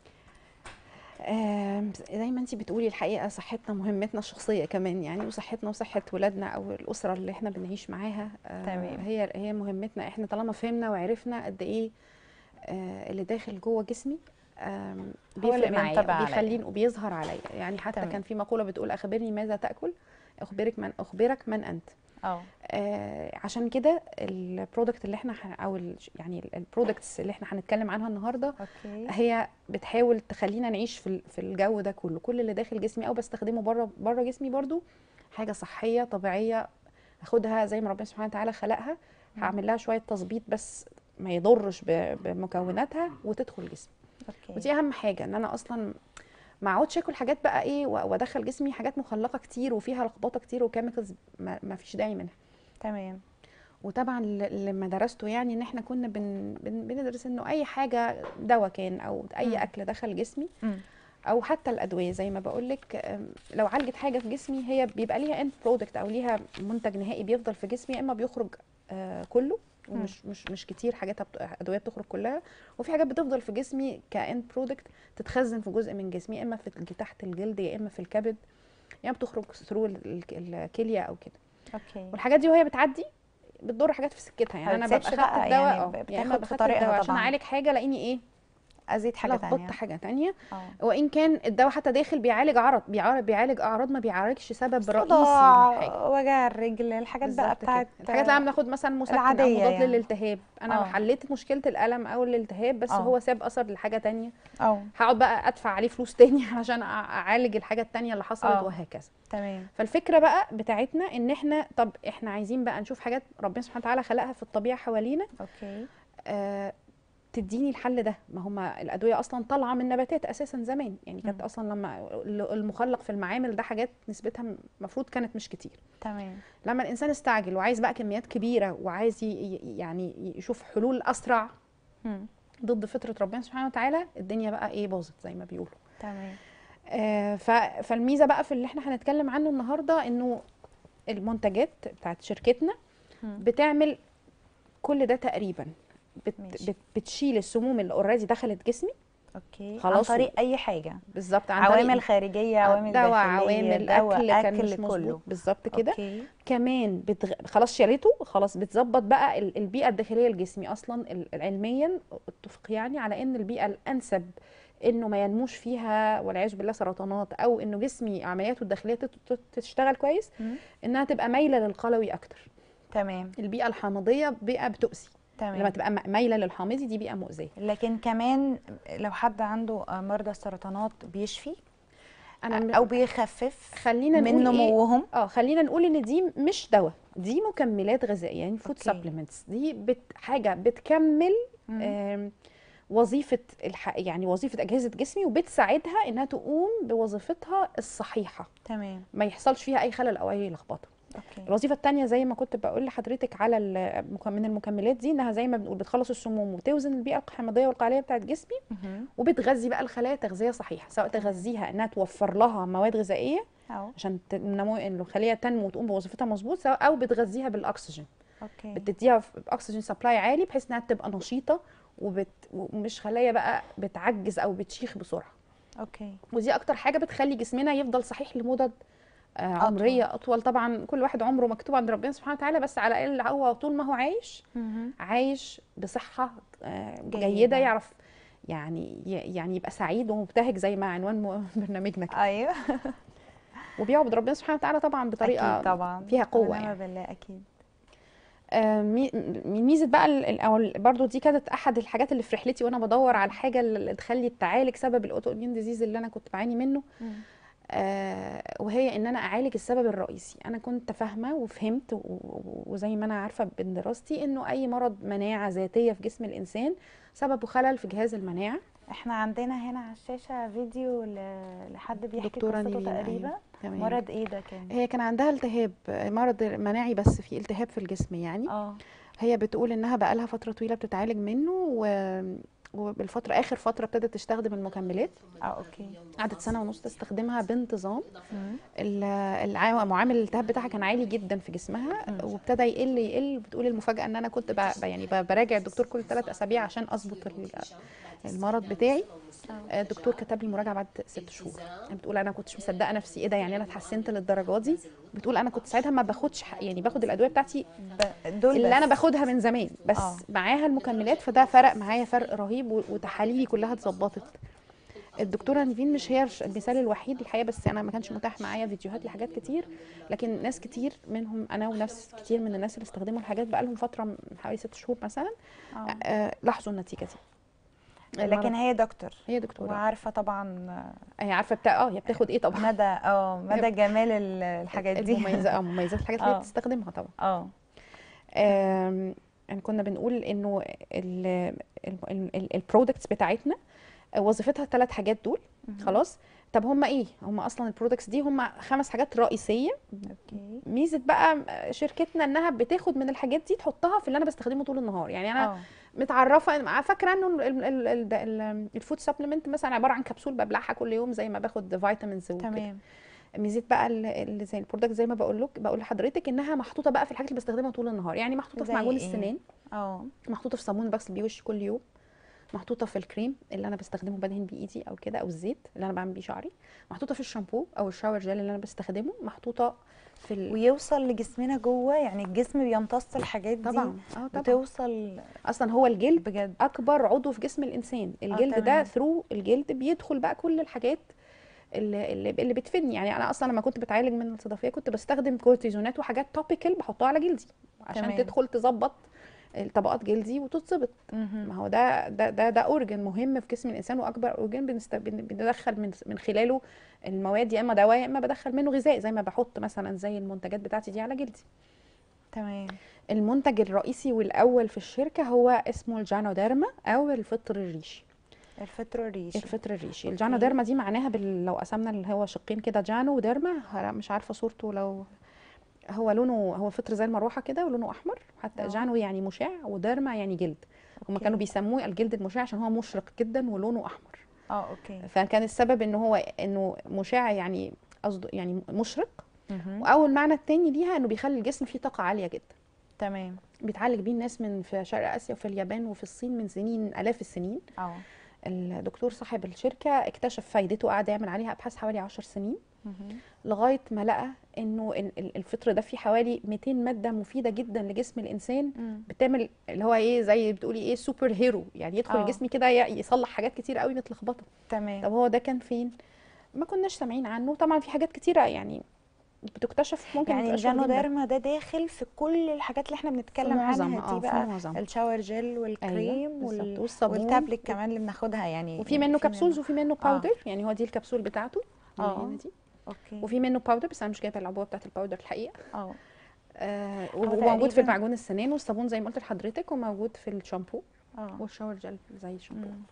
آم، زي ما انت بتقولي الحقيقه صحتنا مهمتنا الشخصيه كمان يعني وصحتنا وصحه ولادنا او الاسره اللي احنا بنعيش معاها آه، تمام. هي هي مهمتنا احنا طالما فهمنا وعرفنا قد ايه آه، اللي داخل جوه جسمي آم، هو اللي بيفرق معايا بينطبع عليا. وبيخليني وبيظهر عليا يعني حتى تمام. كان في مقوله بتقول اخبرني ماذا تاكل اخبرك من اخبرك من انت اه آه، عشان كده البرودكت اللي احنا ح- او ال- يعني البرودكتس اللي احنا هنتكلم عنها النهارده اوكي هي بتحاول تخلينا نعيش في ال- في الجو ده كله كل اللي داخل جسمي او بستخدمه بره بره جسمي برضو حاجه صحيه طبيعيه اخدها زي ما ربنا سبحانه وتعالى خلقها هعمل لها شويه تظبيط بس ما يضرش ب- بمكوناتها وتدخل جسمي اوكي ودي اهم حاجه ان انا اصلا ما اقعدش اكل حاجات بقى ايه و- وادخل جسمي حاجات مخلقه كتير وفيها لخبطه كتير وكيميكالز ما ما فيش داعي منها تمام وطبعا ل- لما درسته يعني ان احنا كنا بن بن بندرس انه اي حاجه دواء كان او اي مم. اكل دخل جسمي مم. او حتى الادويه زي ما بقول لك لو عالجت حاجه في جسمي هي بيبقى ليها اند برودكت او ليها منتج نهائي بيفضل في جسمي يا اما بيخرج آه، كله ومش مش مش كتير حاجات ادويه بتخرج كلها وفي حاجات بتفضل في جسمي كاند برودكت تتخزن في جزء من جسمي يا اما في الج- تحت الجلد يا اما في الكبد يا اما بتخرج ثرو الكليه او كده اوكي والحاجات دي وهي بتعدي بتضر حاجات في سكتها يعني ما انا ببقى بتسيبش خدت بقى، الدواء يعني اه ب- يا اما بتاخد في بخدت طريقها الدواء عشان طبعاً. اعالج حاجه لاقيني ايه ازيد حاجه لخبطت تانية حاجه تانية اه وان كان الدواء حتى داخل بيعالج عرض بيعالج, بيعالج اعراض ما بيعالجش سبب رئيسي صداع للحاجه وجع الرجل الحاجات بقى بالظبط كده. بتاعت الحاجات اللي انا بناخد مثلا مسكن او العادية مضاد يعني. للالتهاب انا آه. حليت مشكله الالم او الالتهاب بس آه. هو ساب اثر لحاجه تانية اه هقعد بقى ادفع عليه فلوس تاني علشان أع- اعالج الحاجه التانية اللي حصلت آه. وهكذا تمام فالفكره بقى بتاعتنا ان احنا طب احنا عايزين بقى نشوف حاجات ربنا سبحانه وتعالى خلقها في الطبيعه حوالينا اوكي آه تديني الحل ده ما هم الادويه اصلا طالعه من نباتات اساسا زمان يعني كانت مم. اصلا لما المخلق في المعامل ده حاجات نسبتها المفروض كانت مش كتير تمام لما الانسان استعجل وعايز بقى كميات كبيره وعايز ي- ي- يعني يشوف حلول اسرع مم. ضد فطره ربنا سبحانه وتعالى الدنيا بقى ايه باظت زي ما بيقولوا تمام آه ف- فالميزه بقى في اللي احنا هنتكلم عنه النهارده انه المنتجات بتاعت شركتنا مم. بتعمل كل ده تقريبا بت ماشي. بت بتشيل السموم اللي اوريدي دخلت جسمي اوكي خلاص عن طريق اي حاجه بالظبط عن طريق عوامل خارجيه عوامل دواء داخليه عوامل دواء اكل كان اكل مش كله مظبوط بالظبط كده اوكي كمان بتغ... خلاص شالته خلاص بتظبط بقى ال- البيئه الداخليه لجسمي اصلا ال- علميا اتفق يعني على ان البيئه الانسب انه ما ينموش فيها والعياذ بالله سرطانات او انه جسمي عملياته الداخليه تت- تت- تشتغل كويس مم. انها تبقى مايله للقلوي اكتر تمام البيئه الحامضيه بيئه بتؤذي لما تمام تبقى م- مايله للحامضي دي بيئه مؤذيه لكن كمان لو حد عنده آه، مرضى السرطانات بيشفي انا م- او بيخفف خلينا من نقول إيه؟ نموهم اه خلينا نقول ان دي مش دواء دي مكملات غذائيه يعني فود أوكي. سبلمنتس دي بت حاجه بتكمل مم. آم، وظيفه الح... يعني وظيفه اجهزه جسمي وبتساعدها انها تقوم بوظيفتها الصحيحه تمام ما يحصلش فيها اي خلل او اي لخبطه اوكي الوظيفه الثانيه زي ما كنت بقول لحضرتك على المك- من المكملات دي انها زي ما بنقول بتخلص السموم وتوزن البيئه الحمضيه والقاعديه بتاعت جسمي مهم. وبتغذي بقى الخلايا تغذيه صحيحه سواء تغذيها انها توفر لها مواد غذائيه أو. عشان ت- النمو إن الخليه تنمو وتقوم بوظيفتها مظبوط سواء او بتغذيها بالاكسجين اوكي بتديها ف- اكسجين سبلاي عالي بحيث انها تبقى نشيطه وبت... ومش خلايا بقى بتعجز او بتشيخ بسرعه اوكي ودي اكتر حاجه بتخلي جسمنا يفضل صحيح لمدد آه، عمريه اطول طبعا كل واحد عمره مكتوب عند ربنا سبحانه وتعالى بس على الاقل هو طول ما هو عايش مهم. عايش بصحه آه، جيدة. جيده يعرف يعني ي- يعني يبقى سعيد ومبتهج زي ما عنوان م- برنامجنا كده ايوه وبيعبد ربنا سبحانه وتعالى طبعا بطريقه اكيد طبعا فيها قوه ونعم يعني بالله اكيد آه، مي- م- ميزه بقى ال- ال- او ال- برضو دي كانت احد الحاجات اللي في رحلتي وانا بدور على الحاجه اللي تخلي تعالج سبب الاوتو اميون ديزيز اللي انا كنت بعاني منه مم. آه، وهي ان انا اعالج السبب الرئيسي انا كنت فاهمه وفهمت و- و- وزي ما انا عارفه من دراستي انه اي مرض مناعه ذاتيه في جسم الانسان سببه خلل في جهاز المناعه احنا عندنا هنا على الشاشه فيديو ل- لحد بيحكي دكتورة قصته نيفين، تقريبا أيوة، تمام. مرض ايه ده كان هي كان عندها التهاب آه، مرض مناعي بس في التهاب في الجسم يعني اه هي بتقول انها بقالها فتره طويله بتتعالج منه و... وبالفتره اخر فتره ابتدت تستخدم المكملات اه اوكي قعدت سنه ونص تستخدمها بانتظام مم. ال- الع- معامل الالتهاب بتاعها كان عالي جدا في جسمها وابتدى يقل يقل بتقول المفاجاه ان انا كنت ب... ب- يعني ب- براجع الدكتور كل ثلاث اسابيع عشان اظبط ال- المرض بتاعي الدكتور كتب لي مراجعه بعد ست شهور يعني بتقول انا كنتش مصدقه نفسي ايه ده يعني انا اتحسنت للدرجه دي بتقول انا كنت ساعتها ما باخدش ح- يعني باخد الادويه بتاعتي ب- دول اللي بس. انا باخدها من زمان بس آه. معاها المكملات فده فرق معايا فرق رهيب و- وتحاليلي كلها اتظبطت الدكتوره نيفين مش هي الش- المثال الوحيد الحقيقه بس انا ما كانش متاح معايا فيديوهات لحاجات كتير لكن ناس كتير منهم انا ونفس كتير من الناس اللي استخدموا الحاجات بقالهم فتره من حوالي ست شهور مثلا آه. آه لاحظوا النتيجه دي لكن المرض- هي دكتور هي دكتوره وعارفه طبعا هي عارفه بتاع اه هي بتاخد ايه طبعا مدى اه مدى جمال ال- الحاجات دي المميزات اه مميزات الحاجات اللي آه. هي بتستخدمها طبعا اه آم، يعني كنا بنقول انه البرودكتس بتاعتنا وظيفتها الثلاث حاجات دول خلاص طب هم ايه هم اصلا البرودكتس دي هم خمس حاجات رئيسيه اوكي ميزه بقى شركتنا انها بتاخد من الحاجات دي تحطها في اللي انا بستخدمه طول النهار يعني انا اه متعرفه فاكره انه ال- ال- ال- ال- الفود سبلمنت مثلا عباره عن كبسول ببلعها كل يوم زي ما باخد فيتامينز وكده تمام ميزه بقى ال- اللي زي البرودكت زي ما بقول لك بقول لحضرتك انها محطوطه بقى في الحاجات اللي بستخدمها طول النهار يعني محطوطه في زي معجون إيه؟ السنان اه محطوطه في صابون بغسل بيه وشي كل يوم محطوطه في الكريم اللي انا بستخدمه بدهن بيه ايدي او كده او الزيت اللي انا بعمل بيه شعري محطوطه في الشامبو او الشاور جel اللي انا بستخدمه محطوطه في ال... ويوصل لجسمنا جوه يعني الجسم بيمتص الحاجات دي طبعا اه طبعا بتوصل اصلا هو الجلد بجد اكبر عضو في جسم الانسان الجلد ده تمام. ثرو الجلد بيدخل بقى كل الحاجات اللي اللي, اللي بتفيدني يعني انا اصلا لما كنت بتعالج من الصدفيه كنت بستخدم كورتيزونات وحاجات توبيكال بحطها على جلدي عشان تمام. تدخل تظبط طبقات جلدي وتتظبط مهم. ما هو ده ده ده ده اورجن مهم في جسم الانسان واكبر اورجن بنست... بن- بندخل من من خلاله المواد يا اما دواء يا اما بدخل منه غذاء زي ما بحط مثلا زي المنتجات بتاعتي دي على جلدي تمام المنتج الرئيسي والاول في الشركه هو اسمه الجانوديرما او الفطر الريشي الفطر الريشي الفطر الريشي أوكي. الجانوديرما دي معناها بال... لو قسمنا اللي هو شقين كده جانو وديرما ه- مش عارفه صورته لو هو لونه هو فطر زي المروحه كده ولونه احمر حتى آه. جانو يعني مشع وديرما يعني جلد هم أوكي. كانوا بيسموه الجلد المشع عشان هو مشرق جدا ولونه احمر اه اوكي فكان السبب ان هو انه مشع يعني قصده يعني مشرق مهم. واول معنى التاني ليها انه بيخلي الجسم فيه طاقه عاليه جدا تمام بيتعالج بيه الناس من في شرق اسيا وفي اليابان وفي الصين من سنين الاف السنين اه الدكتور صاحب الشركه اكتشف فايدته قعد يعمل عليها ابحاث حوالي 10 سنين مهم. لغايه ما لقى انه ال- ال- الفطر ده فيه حوالي 200 ماده مفيده جدا لجسم الانسان مم. بتعمل اللي هو ايه زي بتقولي ايه سوبر هيرو يعني يدخل آه. الجسم كده ي- يصلح حاجات كتير قوي متلخبطه تمام طب هو ده كان فين ما كناش سامعين عنه طبعا في حاجات كتيره يعني بتكتشف ممكن يعني متبقاش واخدين بالنا. الجانوديرما ده داخل في كل الحاجات اللي احنا بنتكلم معظم- عنها آه، دي في بقى معظم. الشاور جel والكريم بالظبط. وال... والصابون. والتابلت كمان اللي بناخدها يعني وفي منه كبسولز وفي منه آه. باودر يعني هو دي الكبسول بتاعته اللي آه. هنا دي اوكي وفي منه باودر بس انا مش جايبه العبوه بتاعت الباودر الحقيقه اه آه هو وموجود في تقريباً- معجون السنان والصابون زي ما قلت لحضرتك وموجود في الشامبو اه والشاور جل زي الشامبو مم.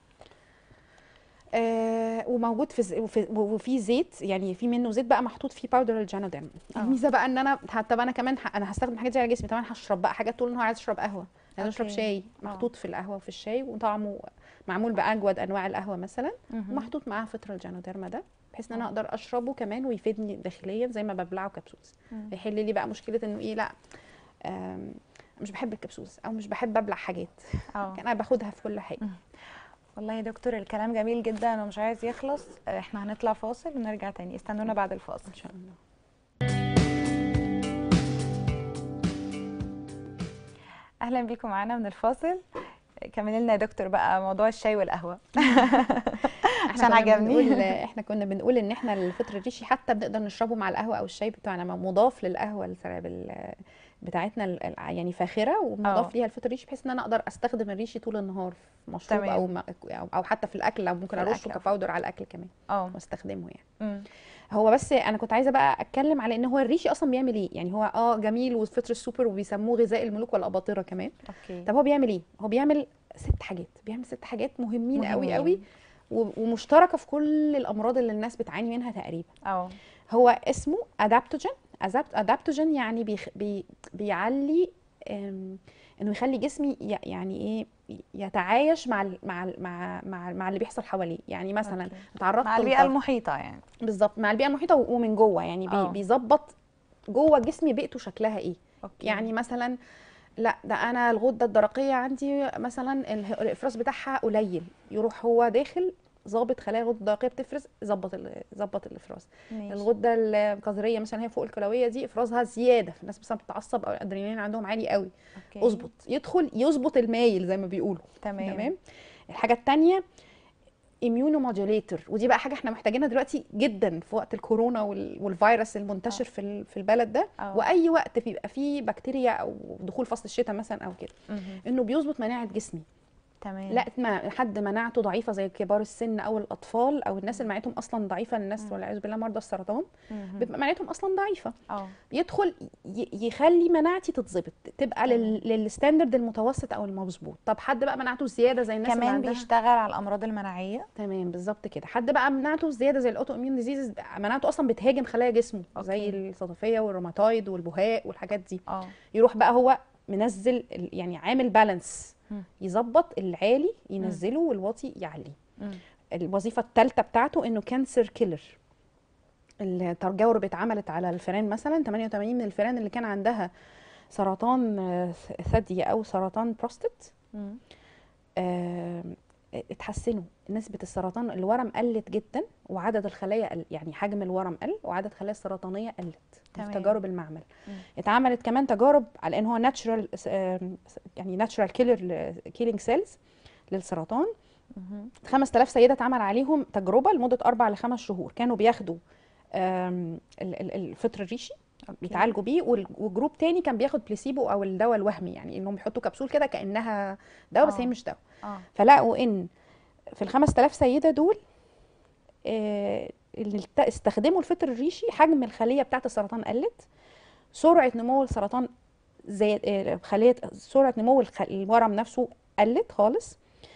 آه وموجود في, ز- وفي وفي زيت يعني في منه زيت بقى محطوط فيه باودر الجانوديرم آه. الميزه بقى ان انا طب انا كمان ه- انا هستخدم حاجات دي على جسمي طبعا هشرب بقى حاجات طول النهار عايز اشرب قهوه عايز اشرب أوكي. شاي آه. محطوط في القهوه وفي الشاي وطعمه معمول باجود انواع القهوه مثلا مهم. ومحطوط معاه فطر الجانوديرما ده بحيث ان انا آه. اقدر اشربه كمان ويفيدني داخليا زي ما ببلعه كبسولز مم. يحل لي بقى مشكله انه ايه لا آم، مش بحب الكبسولز او مش بحب ابلع حاجات اه انا باخدها في كل حاجه والله يا دكتور الكلام جميل جدا ومش عايز يخلص احنا هنطلع فاصل ونرجع تاني استنونا بعد الفاصل ان شاء الله اهلا بيكم معانا من الفاصل كمل لنا يا دكتور بقى موضوع الشاي والقهوه عشان كنا عجبني بنقول احنا كنا بنقول ان احنا الفطر الريشي حتى بنقدر نشربه مع القهوه او الشاي بتاعنا مضاف للقهوه السريع بال- بتاعتنا ال- ال- يعني فاخره آه. ومضاف ليها الفطر الريشي بحيث ان انا اقدر استخدم الريشي طول النهار في مشروب تمام. او ما- او أو حتى في الاكل او ممكن في ارشه الأكل أو في- كباودر على الاكل كمان اه واستخدمه يعني مم. هو بس انا كنت عايزه بقى اتكلم على ان هو الريشي اصلا بيعمل ايه يعني هو اه جميل والفطر السوبر وبيسموه غذاء الملوك والاباطره كمان اوكي طب هو بيعمل ايه هو بيعمل ست حاجات بيعمل ست حاجات مهمين قوي مهمين. قوي و- ومشتركه في كل الامراض اللي الناس بتعاني منها تقريبا اه هو اسمه ادابتوجين ادابتوجين يعني بيخ بي بيعلي أم، انه يخلي جسمي ي- يعني ايه يتعايش مع ال مع ال مع مع, مع اللي بيحصل حواليه يعني مثلا أوكي. اتعرضت مع البيئه لضغط- المحيطه يعني بالظبط مع البيئه المحيطه و- ومن جوه يعني آه. بي بيظبط جوه جسمي بيئته شكلها ايه اوكي يعني مثلا لا ده انا الغده الدرقيه عندي مثلا اله- الافراز بتاعها قليل يروح هو داخل ظابط خلايا الغده الدرقيه بتفرز ظبط ال- ظبط الافراز ماشي. الغده الكظريه مثلا هي فوق الكلويه دي افرازها زياده الناس مثلا بتتعصب او الادرينالين عندهم عالي قوي اوكي اظبط يدخل يظبط المايل زي ما بيقولوا تمام تمام الحاجه الثانيه immunomodulator ودي بقى حاجه احنا محتاجينها دلوقتي جدا في وقت الكورونا وال- والفيروس المنتشر في ال- في البلد ده آه. واي وقت بيبقى فيه بكتيريا او دخول فصل الشتاء مثلا او كده مهم. انه بيظبط مناعه جسمي تمام لا ما حد مناعته ضعيفه زي كبار السن او الاطفال او الناس اللي مناعتهم اصلا ضعيفه الناس والعياذ بالله مرضى السرطان مهم. بيبقى مناعتهم اصلا ضعيفه اه يدخل ي- يخلي مناعتي تتظبط تبقى لل- للستاندرد المتوسط او المظبوط طب حد بقى مناعته زياده زي الناس اللي كمان عندها بيشتغل على الامراض المناعيه تمام بالظبط كده حد بقى مناعته زياده زي الاوتو اميون ديزيز مناعته اصلا بتهاجم خلايا جسمه زي أوكي. الصدفيه والروماتويد والبهاء والحاجات دي اه يروح بقى هو منزل ال- يعني عامل بالانس مم. يظبط العالي ينزله والواطي يعليه مم. الوظيفه الثالثه بتاعته انه كانسر كيلر التجارب اتعملت على الفئران مثلا 88 من الفئران اللي كان عندها سرطان آه، ثدي او سرطان بروستات مم. آه، اتحسنوا نسبه السرطان الورم قلت جدا وعدد الخلايا قل يعني حجم الورم قل وعدد الخلايا السرطانيه قلت تمام. في تجارب المعمل مم. اتعملت كمان تجارب على ان هو ناتشرال يعني ناتشرال كيلر كيلينج سيلز للسرطان مهم. 5000 سيده اتعمل عليهم تجربه لمده اربع لخمس شهور كانوا بياخدوا آم، ال- ال- الفطر الريشي أوكي. بيتعالجوا بيه وال- وجروب تاني كان بياخد بليسيبو او الدواء الوهمي يعني انهم يحطوا كبسول كده كانها دواء بس هي آه. مش دواء اه فلقوا ان في ال 5000 سيده دول آه، اللي الت- استخدموا الفطر الريشي حجم الخليه بتاعه السرطان قلت سرعه نمو السرطان زي آه، خليه سرعه نمو الخ- الورم نفسه قلت خالص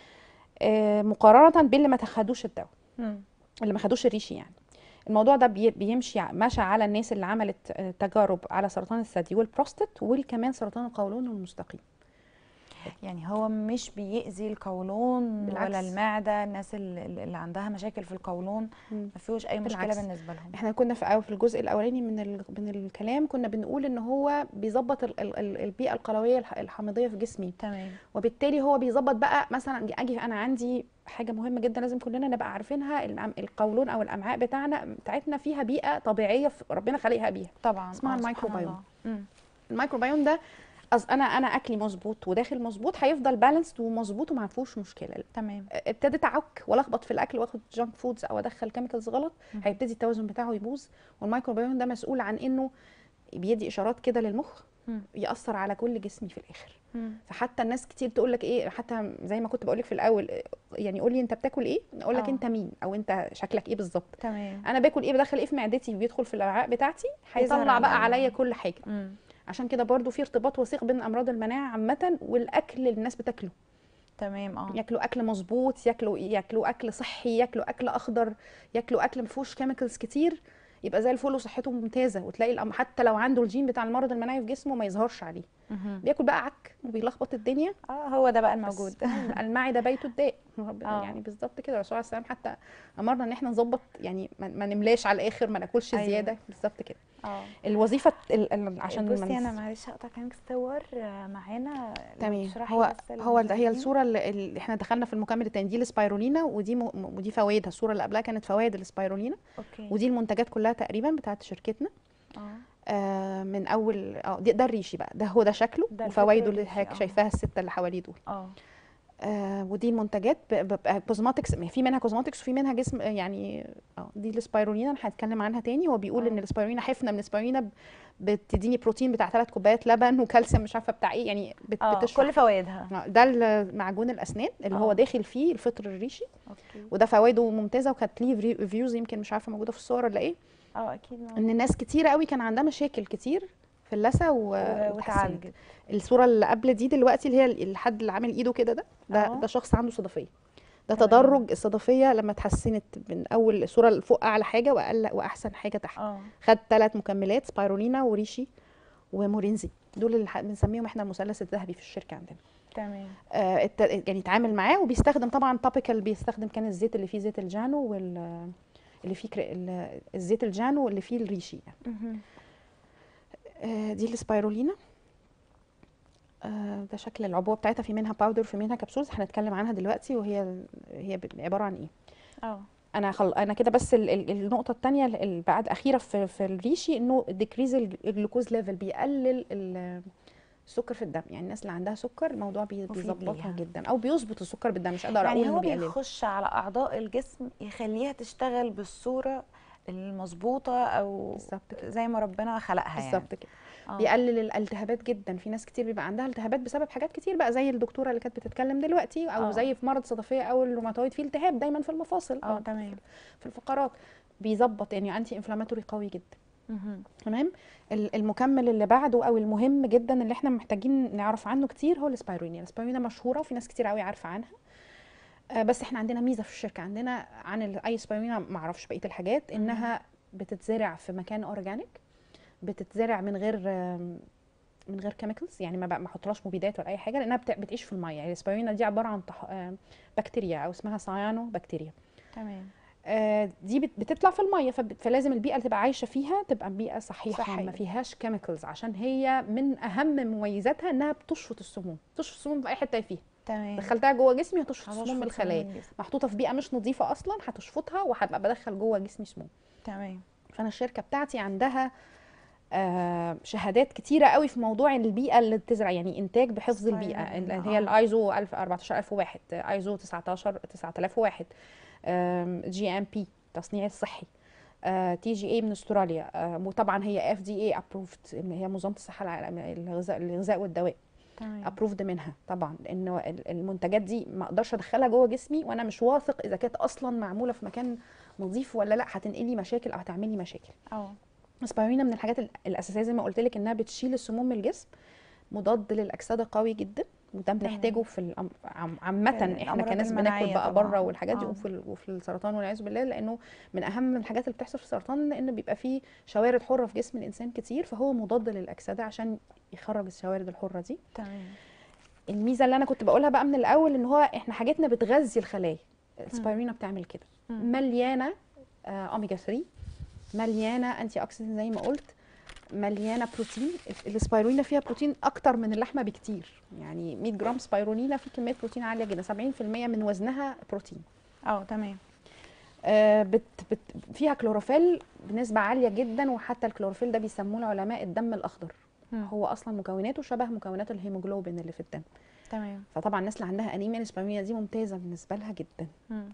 آه، مقارنه باللي ما خدوش الدواء مم. اللي ما خدوش الريشي يعني الموضوع ده بي- بيمشي ع- ماشي على الناس اللي عملت آه، تجارب على سرطان الثدي والبروستات وكمان سرطان القولون والمستقيم يعني هو مش بيأذي القولون بالعكس. ولا المعدة الناس اللي, اللي عندها مشاكل في القولون مم. ما فيهوش أي مشكلة بالعكس. بالنسبة لهم احنا كنا في أو في الجزء الاولاني من ال- من الكلام كنا بنقول ان هو بيظبط ال- ال- ال- البيئه القلويه الح- الحامضيه في جسمي تمام وبالتالي هو بيظبط بقى مثلا اجي انا عندي حاجه مهمه جدا لازم كلنا نبقى عارفينها الأم- القولون او الامعاء بتاعنا بتاعتنا فيها بيئه طبيعيه في- ربنا خالقها بيها طبعا اسمها آه، سبحان الميكروبيوم. الله. مم. الميكروبيوم ده أص انا انا اكلي مظبوط وداخل مظبوط هيفضل بالانسد ومظبوط وما فيهوش مشكله تمام ابتديت اعك والخبط في الاكل واخد جانك فودز او ادخل كيميكالز غلط مم. هيبتدي التوازن بتاعه يبوظ والميكروبيوم ده مسؤول عن انه بيدي اشارات كده للمخ مم. ياثر على كل جسمي في الاخر مم. فحتى الناس كتير تقول لك ايه حتى زي ما كنت بقول لك في الاول يعني قول لي انت بتاكل ايه اقول لك آه. انت مين او انت شكلك ايه بالظبط تمام انا باكل ايه بدخل ايه في معدتي بيدخل في الامعاء بتاعتي هيظهر هيطلع بقى عليا. عليا كل حاجه مم. عشان كده برضو في ارتباط وثيق بين امراض المناعه عامه والاكل اللي الناس بتاكله تمام اه ياكلوا اكل مظبوط ياكلوا ياكلوا اكل صحي ياكلوا اكل اخضر ياكلوا اكل ما فيهوش كيميكالز كتير يبقى زي الفل وصحته ممتازه وتلاقي الأم- حتى لو عنده الجين بتاع المرض المناعي في جسمه ما يظهرش عليه مهم. بياكل بقى عك وبيلخبط الدنيا اه هو ده بقى بس الموجود المعده بيته الداء ربنا آه. يعني بالظبط كده الرسول عليه السلام حتى امرنا ان احنا نظبط يعني ما ما نملاش على الاخر ما ناكلش أيوة. زياده بالظبط كده اه الوظيفه ال- ال- عشان ما بصي انا نس- معلش اقطع كلامك صور آه، معانا لو تمام تشرحي هو بس هو ده هي للمشاهدين. الصوره اللي, اللي احنا دخلنا في المكمل التاني دي السبايرولينا ودي م... م- ودي فوائدها الصوره اللي قبلها كانت فوائد السبايرولينا اوكي ودي المنتجات كلها تقريبا بتاعت شركتنا اه آه من اول اه دي- ده الريشي بقى ده هو ده شكله ده الفكر وفوائده اللي الريشي، حضرتك آه. شايفاها السته اللي حواليه دول اه آه ودي المنتجات كوزماتكس في منها كوزماتكس وفي منها جسم آه، يعني اه دي السبايرولينا انا هنتكلم عنها تاني هو بيقول آه. ان السبايرولينا حفنه من السبايرولينا ب- بتديني بروتين بتاع ثلاث كوبايات لبن وكالسيوم مش عارفه بتاع ايه يعني بت اه بتشرح كل فوائدها آه، ده ال- معجون الاسنان اللي هو آه. داخل فيه الفطر الريشي اوكي وده فوائده ممتازه وكانت ليه ريفيوز يمكن مش عارفه موجوده في الصور ولا ايه اه اكيد موجود. ان الناس كتير قوي كان عندها مشاكل كتير في اللثه و... و- واتحسنت. وتعالجت الصوره اللي قبل دي دلوقتي اللي هي الحد اللي عامل ايده كده ده ده, آه. ده شخص عنده صدفيه ده تمام. تدرج الصدفيه لما اتحسنت من اول الصوره اللي فوق اعلى حاجه واقل واحسن حاجه تحت اه خد ثلاث مكملات سبايرولينا وريشي ومورينزي دول اللي ح- بنسميهم احنا المثلث الذهبي في الشركه عندنا تمام آه، الت- يعني يتعامل معاه وبيستخدم طبعا توبيكال بيستخدم كان الزيت اللي فيه زيت الجانو وال اللي فيه كري... ال- الزيت الجانو اللي فيه الريشي مهم. آه، دي السبايرولينا آه، ده شكل العبوه بتاعتها في منها باودر في منها كبسولز هنتكلم عنها دلوقتي وهي ال- هي ب- عباره عن ايه اه انا خل... انا كده بس ال... ال- النقطه الثانيه اللي بعد اخيره في في الريشي انه ديكريز الجلوكوز ليفل بيقلل ال- السكر في الدم يعني الناس اللي عندها سكر الموضوع بي- مفيد بيظبطها ليها. جدا او بيظبط السكر بالدم مش قادره اقول يعني انه هو بيقلل بيخش على اعضاء الجسم يخليها تشتغل بالصوره المظبوطه او بالظبط كده زي ما ربنا خلقها يعني بالظبط كده آه. بيقلل الالتهابات جدا في ناس كتير بيبقى عندها التهابات بسبب حاجات كتير بقى زي الدكتوره اللي كانت بتتكلم دلوقتي او آه. زي في مرض صدفيه او الروماتويد في التهاب دايما في المفاصل اه أو تمام في الفقرات بيظبط يعني انتي انفلاماتوري قوي جدا مهم. تمام ال- المكمل اللي بعده او المهم جدا اللي احنا محتاجين نعرف عنه كتير هو الاسبايرولينا الاسبايرولينا مشهوره وفي ناس كتير قوي عارفه عنها آه، بس احنا عندنا ميزه في الشركه عندنا عن ال- اي اسبايرولينا ما اعرفش بقيه الحاجات انها بتتزرع في مكان اورجانيك بتتزرع من غير آم، من غير كيميكالز يعني ما بقى- ما احطلهاش مبيدات ولا اي حاجه لانها بت- بتعيش في الميه يعني الاسبايرولينا دي عباره عن طح... آم، بكتيريا او اسمها سايانو بكتيريا تمام آه، دي بت- بتطلع في الميه فب- فلازم البيئه اللي تبقى عايشه فيها تبقى بيئه صحيحه, صحية. ما فيهاش كيميكالز عشان هي من اهم مميزاتها انها بتشفط السموم بتشفط السموم في اي حته فيها تمام دخلتها جوه جسمي هتشفط هتشفط سموم سموم الخلايا الجسم. محطوطه في بيئه مش نظيفه اصلا هتشفطها وهبقى بدخل جوه جسمي سموم تمام فانا الشركه بتاعتي عندها آه، شهادات كتيره قوي في موضوع البيئه اللي بتزرع يعني انتاج بحفظ البيئه صحيح. اللي آه. هي الايزو 14001 ايزو 19 9001 جي ام بي تصنيع الصحي تي جي اي من استراليا آه، وطبعا هي اف دي اي ابروفد هي منظمه الصحه العالميه الغذاء الغذاء والدواء تمام ابروفد منها طبعا لانه ال- المنتجات دي ما اقدرش ادخلها جوه جسمي وانا مش واثق اذا كانت اصلا معموله في مكان نظيف ولا لا هتنقلي مشاكل او هتعملي مشاكل اه اسبايرينا من الحاجات ال- الاساسيه زي ما قلت لك انها بتشيل السموم من الجسم مضاد للاكسده قوي جدا وده بنحتاجه في الأم- عم- عامه في احنا الأمراض كناس المناعية بناكل بقى طبعاً. بره والحاجات دي آه. وفي ال- وفي السرطان والعياذ بالله لانه من اهم الحاجات اللي بتحصل في السرطان لان بيبقى فيه شوارد حره في جسم الانسان كتير فهو مضاد للاكسده عشان يخرج الشوارد الحره دي تمام الميزه اللي انا كنت بقولها بقى من الاول ان هو احنا حاجاتنا بتغذي الخلايا السبايرينا بتعمل كده مم. مليانه آه، اوميجا 3 مليانه انتي اوكسيدنت زي ما قلت مليانه بروتين السبايرولينا فيها بروتين اكتر من اللحمه بكتير يعني 100 جرام سبايرولينا في كميه بروتين عاليه جدا 70% من وزنها بروتين اه تمام آه، بت بت فيها كلوروفيل بنسبه عاليه جدا وحتى الكلوروفيل ده بيسموه العلماء الدم الاخضر مم. هو اصلا مكوناته شبه مكونات الهيموجلوبين اللي في الدم تمام فطبعا الناس اللي عندها انيميا الاسبرميه دي ممتازه بالنسبه لها جدا مم.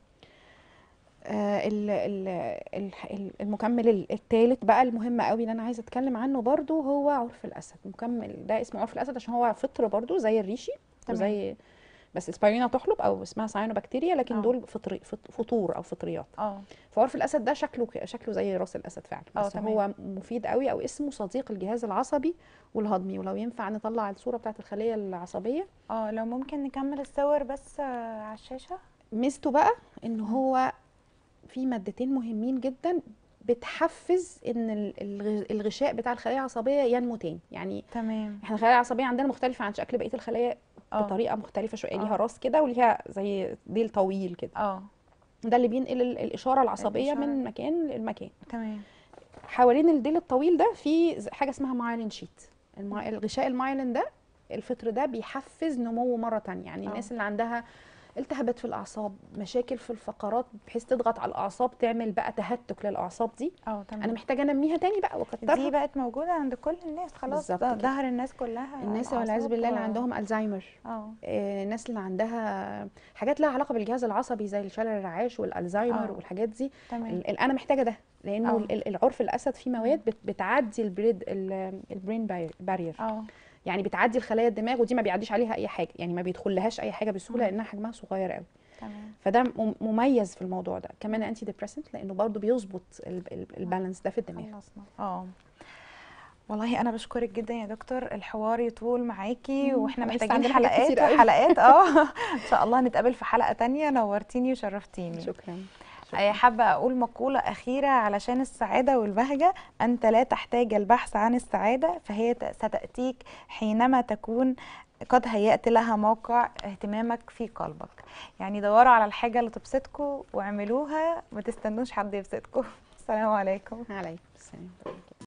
آه ال ال ال ال- المكمل الثالث بقى المهم قوي اللي انا عايزه اتكلم عنه برضو هو عرف الاسد مكمل ده اسمه عرف الاسد عشان هو فطر برضو زي الريشي تمام. وزي بس اسبايرينا تحلب او اسمها ساينوبكتيريا لكن آه. دول فطري فط- فطور او فطريات اه فعرف الاسد ده شكله ك- شكله زي راس الاسد فعلا آه، بس تمام. هو مفيد قوي او اسمه صديق الجهاز العصبي والهضمي ولو ينفع نطلع الصوره بتاعت الخليه العصبيه اه لو ممكن نكمل الصور بس آه، على الشاشة ميزته بقى ان هو في مادتين مهمين جدا بتحفز ان ال- الغ- الغشاء بتاع الخلايا العصبيه ينمو تاني يعني تمام احنا الخلايا العصبيه عندنا مختلفه عن شكل بقيه الخلايا اه بطريقه مختلفه شويه آه. ليها راس كده وليها زي ديل طويل كده اه ده اللي بينقل ال- الاشاره العصبيه الإشارة. من مكان لمكان تمام حوالين الديل الطويل ده في ز- حاجه اسمها مايلين شيت الما... الغشاء المايلين ده الفطر ده بيحفز نموه مره تانية يعني آه. الناس اللي عندها التهابات في الاعصاب مشاكل في الفقرات بحيث تضغط على الاعصاب تعمل بقى تهتك للاعصاب دي اه انا تمام محتاجه انميها تاني بقى دي واكترها بقت موجودة عند كل الناس خلاص بالظبط ده- كده. ظهر الناس كلها الناس والعياذ الأعصاب بالله اللي و- عندهم الزهايمر اه آه، الناس اللي عندها حاجات لها علاقه بالجهاز العصبي زي الشلل الرعاش والالزهايمر آه. والحاجات دي تمام ال- ال- انا محتاجه ده لانه آه. ال- العرف الاسد فيه مواد بت- بتعدي البريد ال- البرين بارير اه يعني بتعدي الخلايا الدماغ ودي ما بيعديش عليها اي حاجه يعني ما بيدخلهاش اي حاجه بسهوله مم. لانها حجمها صغير قوي تمام فده مم- مميز في الموضوع ده كمان انتي ديبريسنت لانه برضو بيظبط ال- ال- البالانس ده في الدماغ خلصنا اه والله انا بشكرك جدا يا دكتور الحوار يطول معاكي مم، واحنا لسه محتاجين عندنا حاجات حلقات كتير قوي. حلقات اه ان شاء الله نتقابل في حلقة تانية نورتيني وشرفتيني شكرا أي حابة أقول مقولة أخيرة علشان السعادة والبهجة أنت لا تحتاج البحث عن السعادة فهي ت- ستأتيك حينما تكون قد هيأت لها موقع اهتمامك في قلبك يعني دوروا على الحاجة اللي تبسطكم واعملوها ما تستنوش حد يبسطكم السلام عليكم عليكم السلام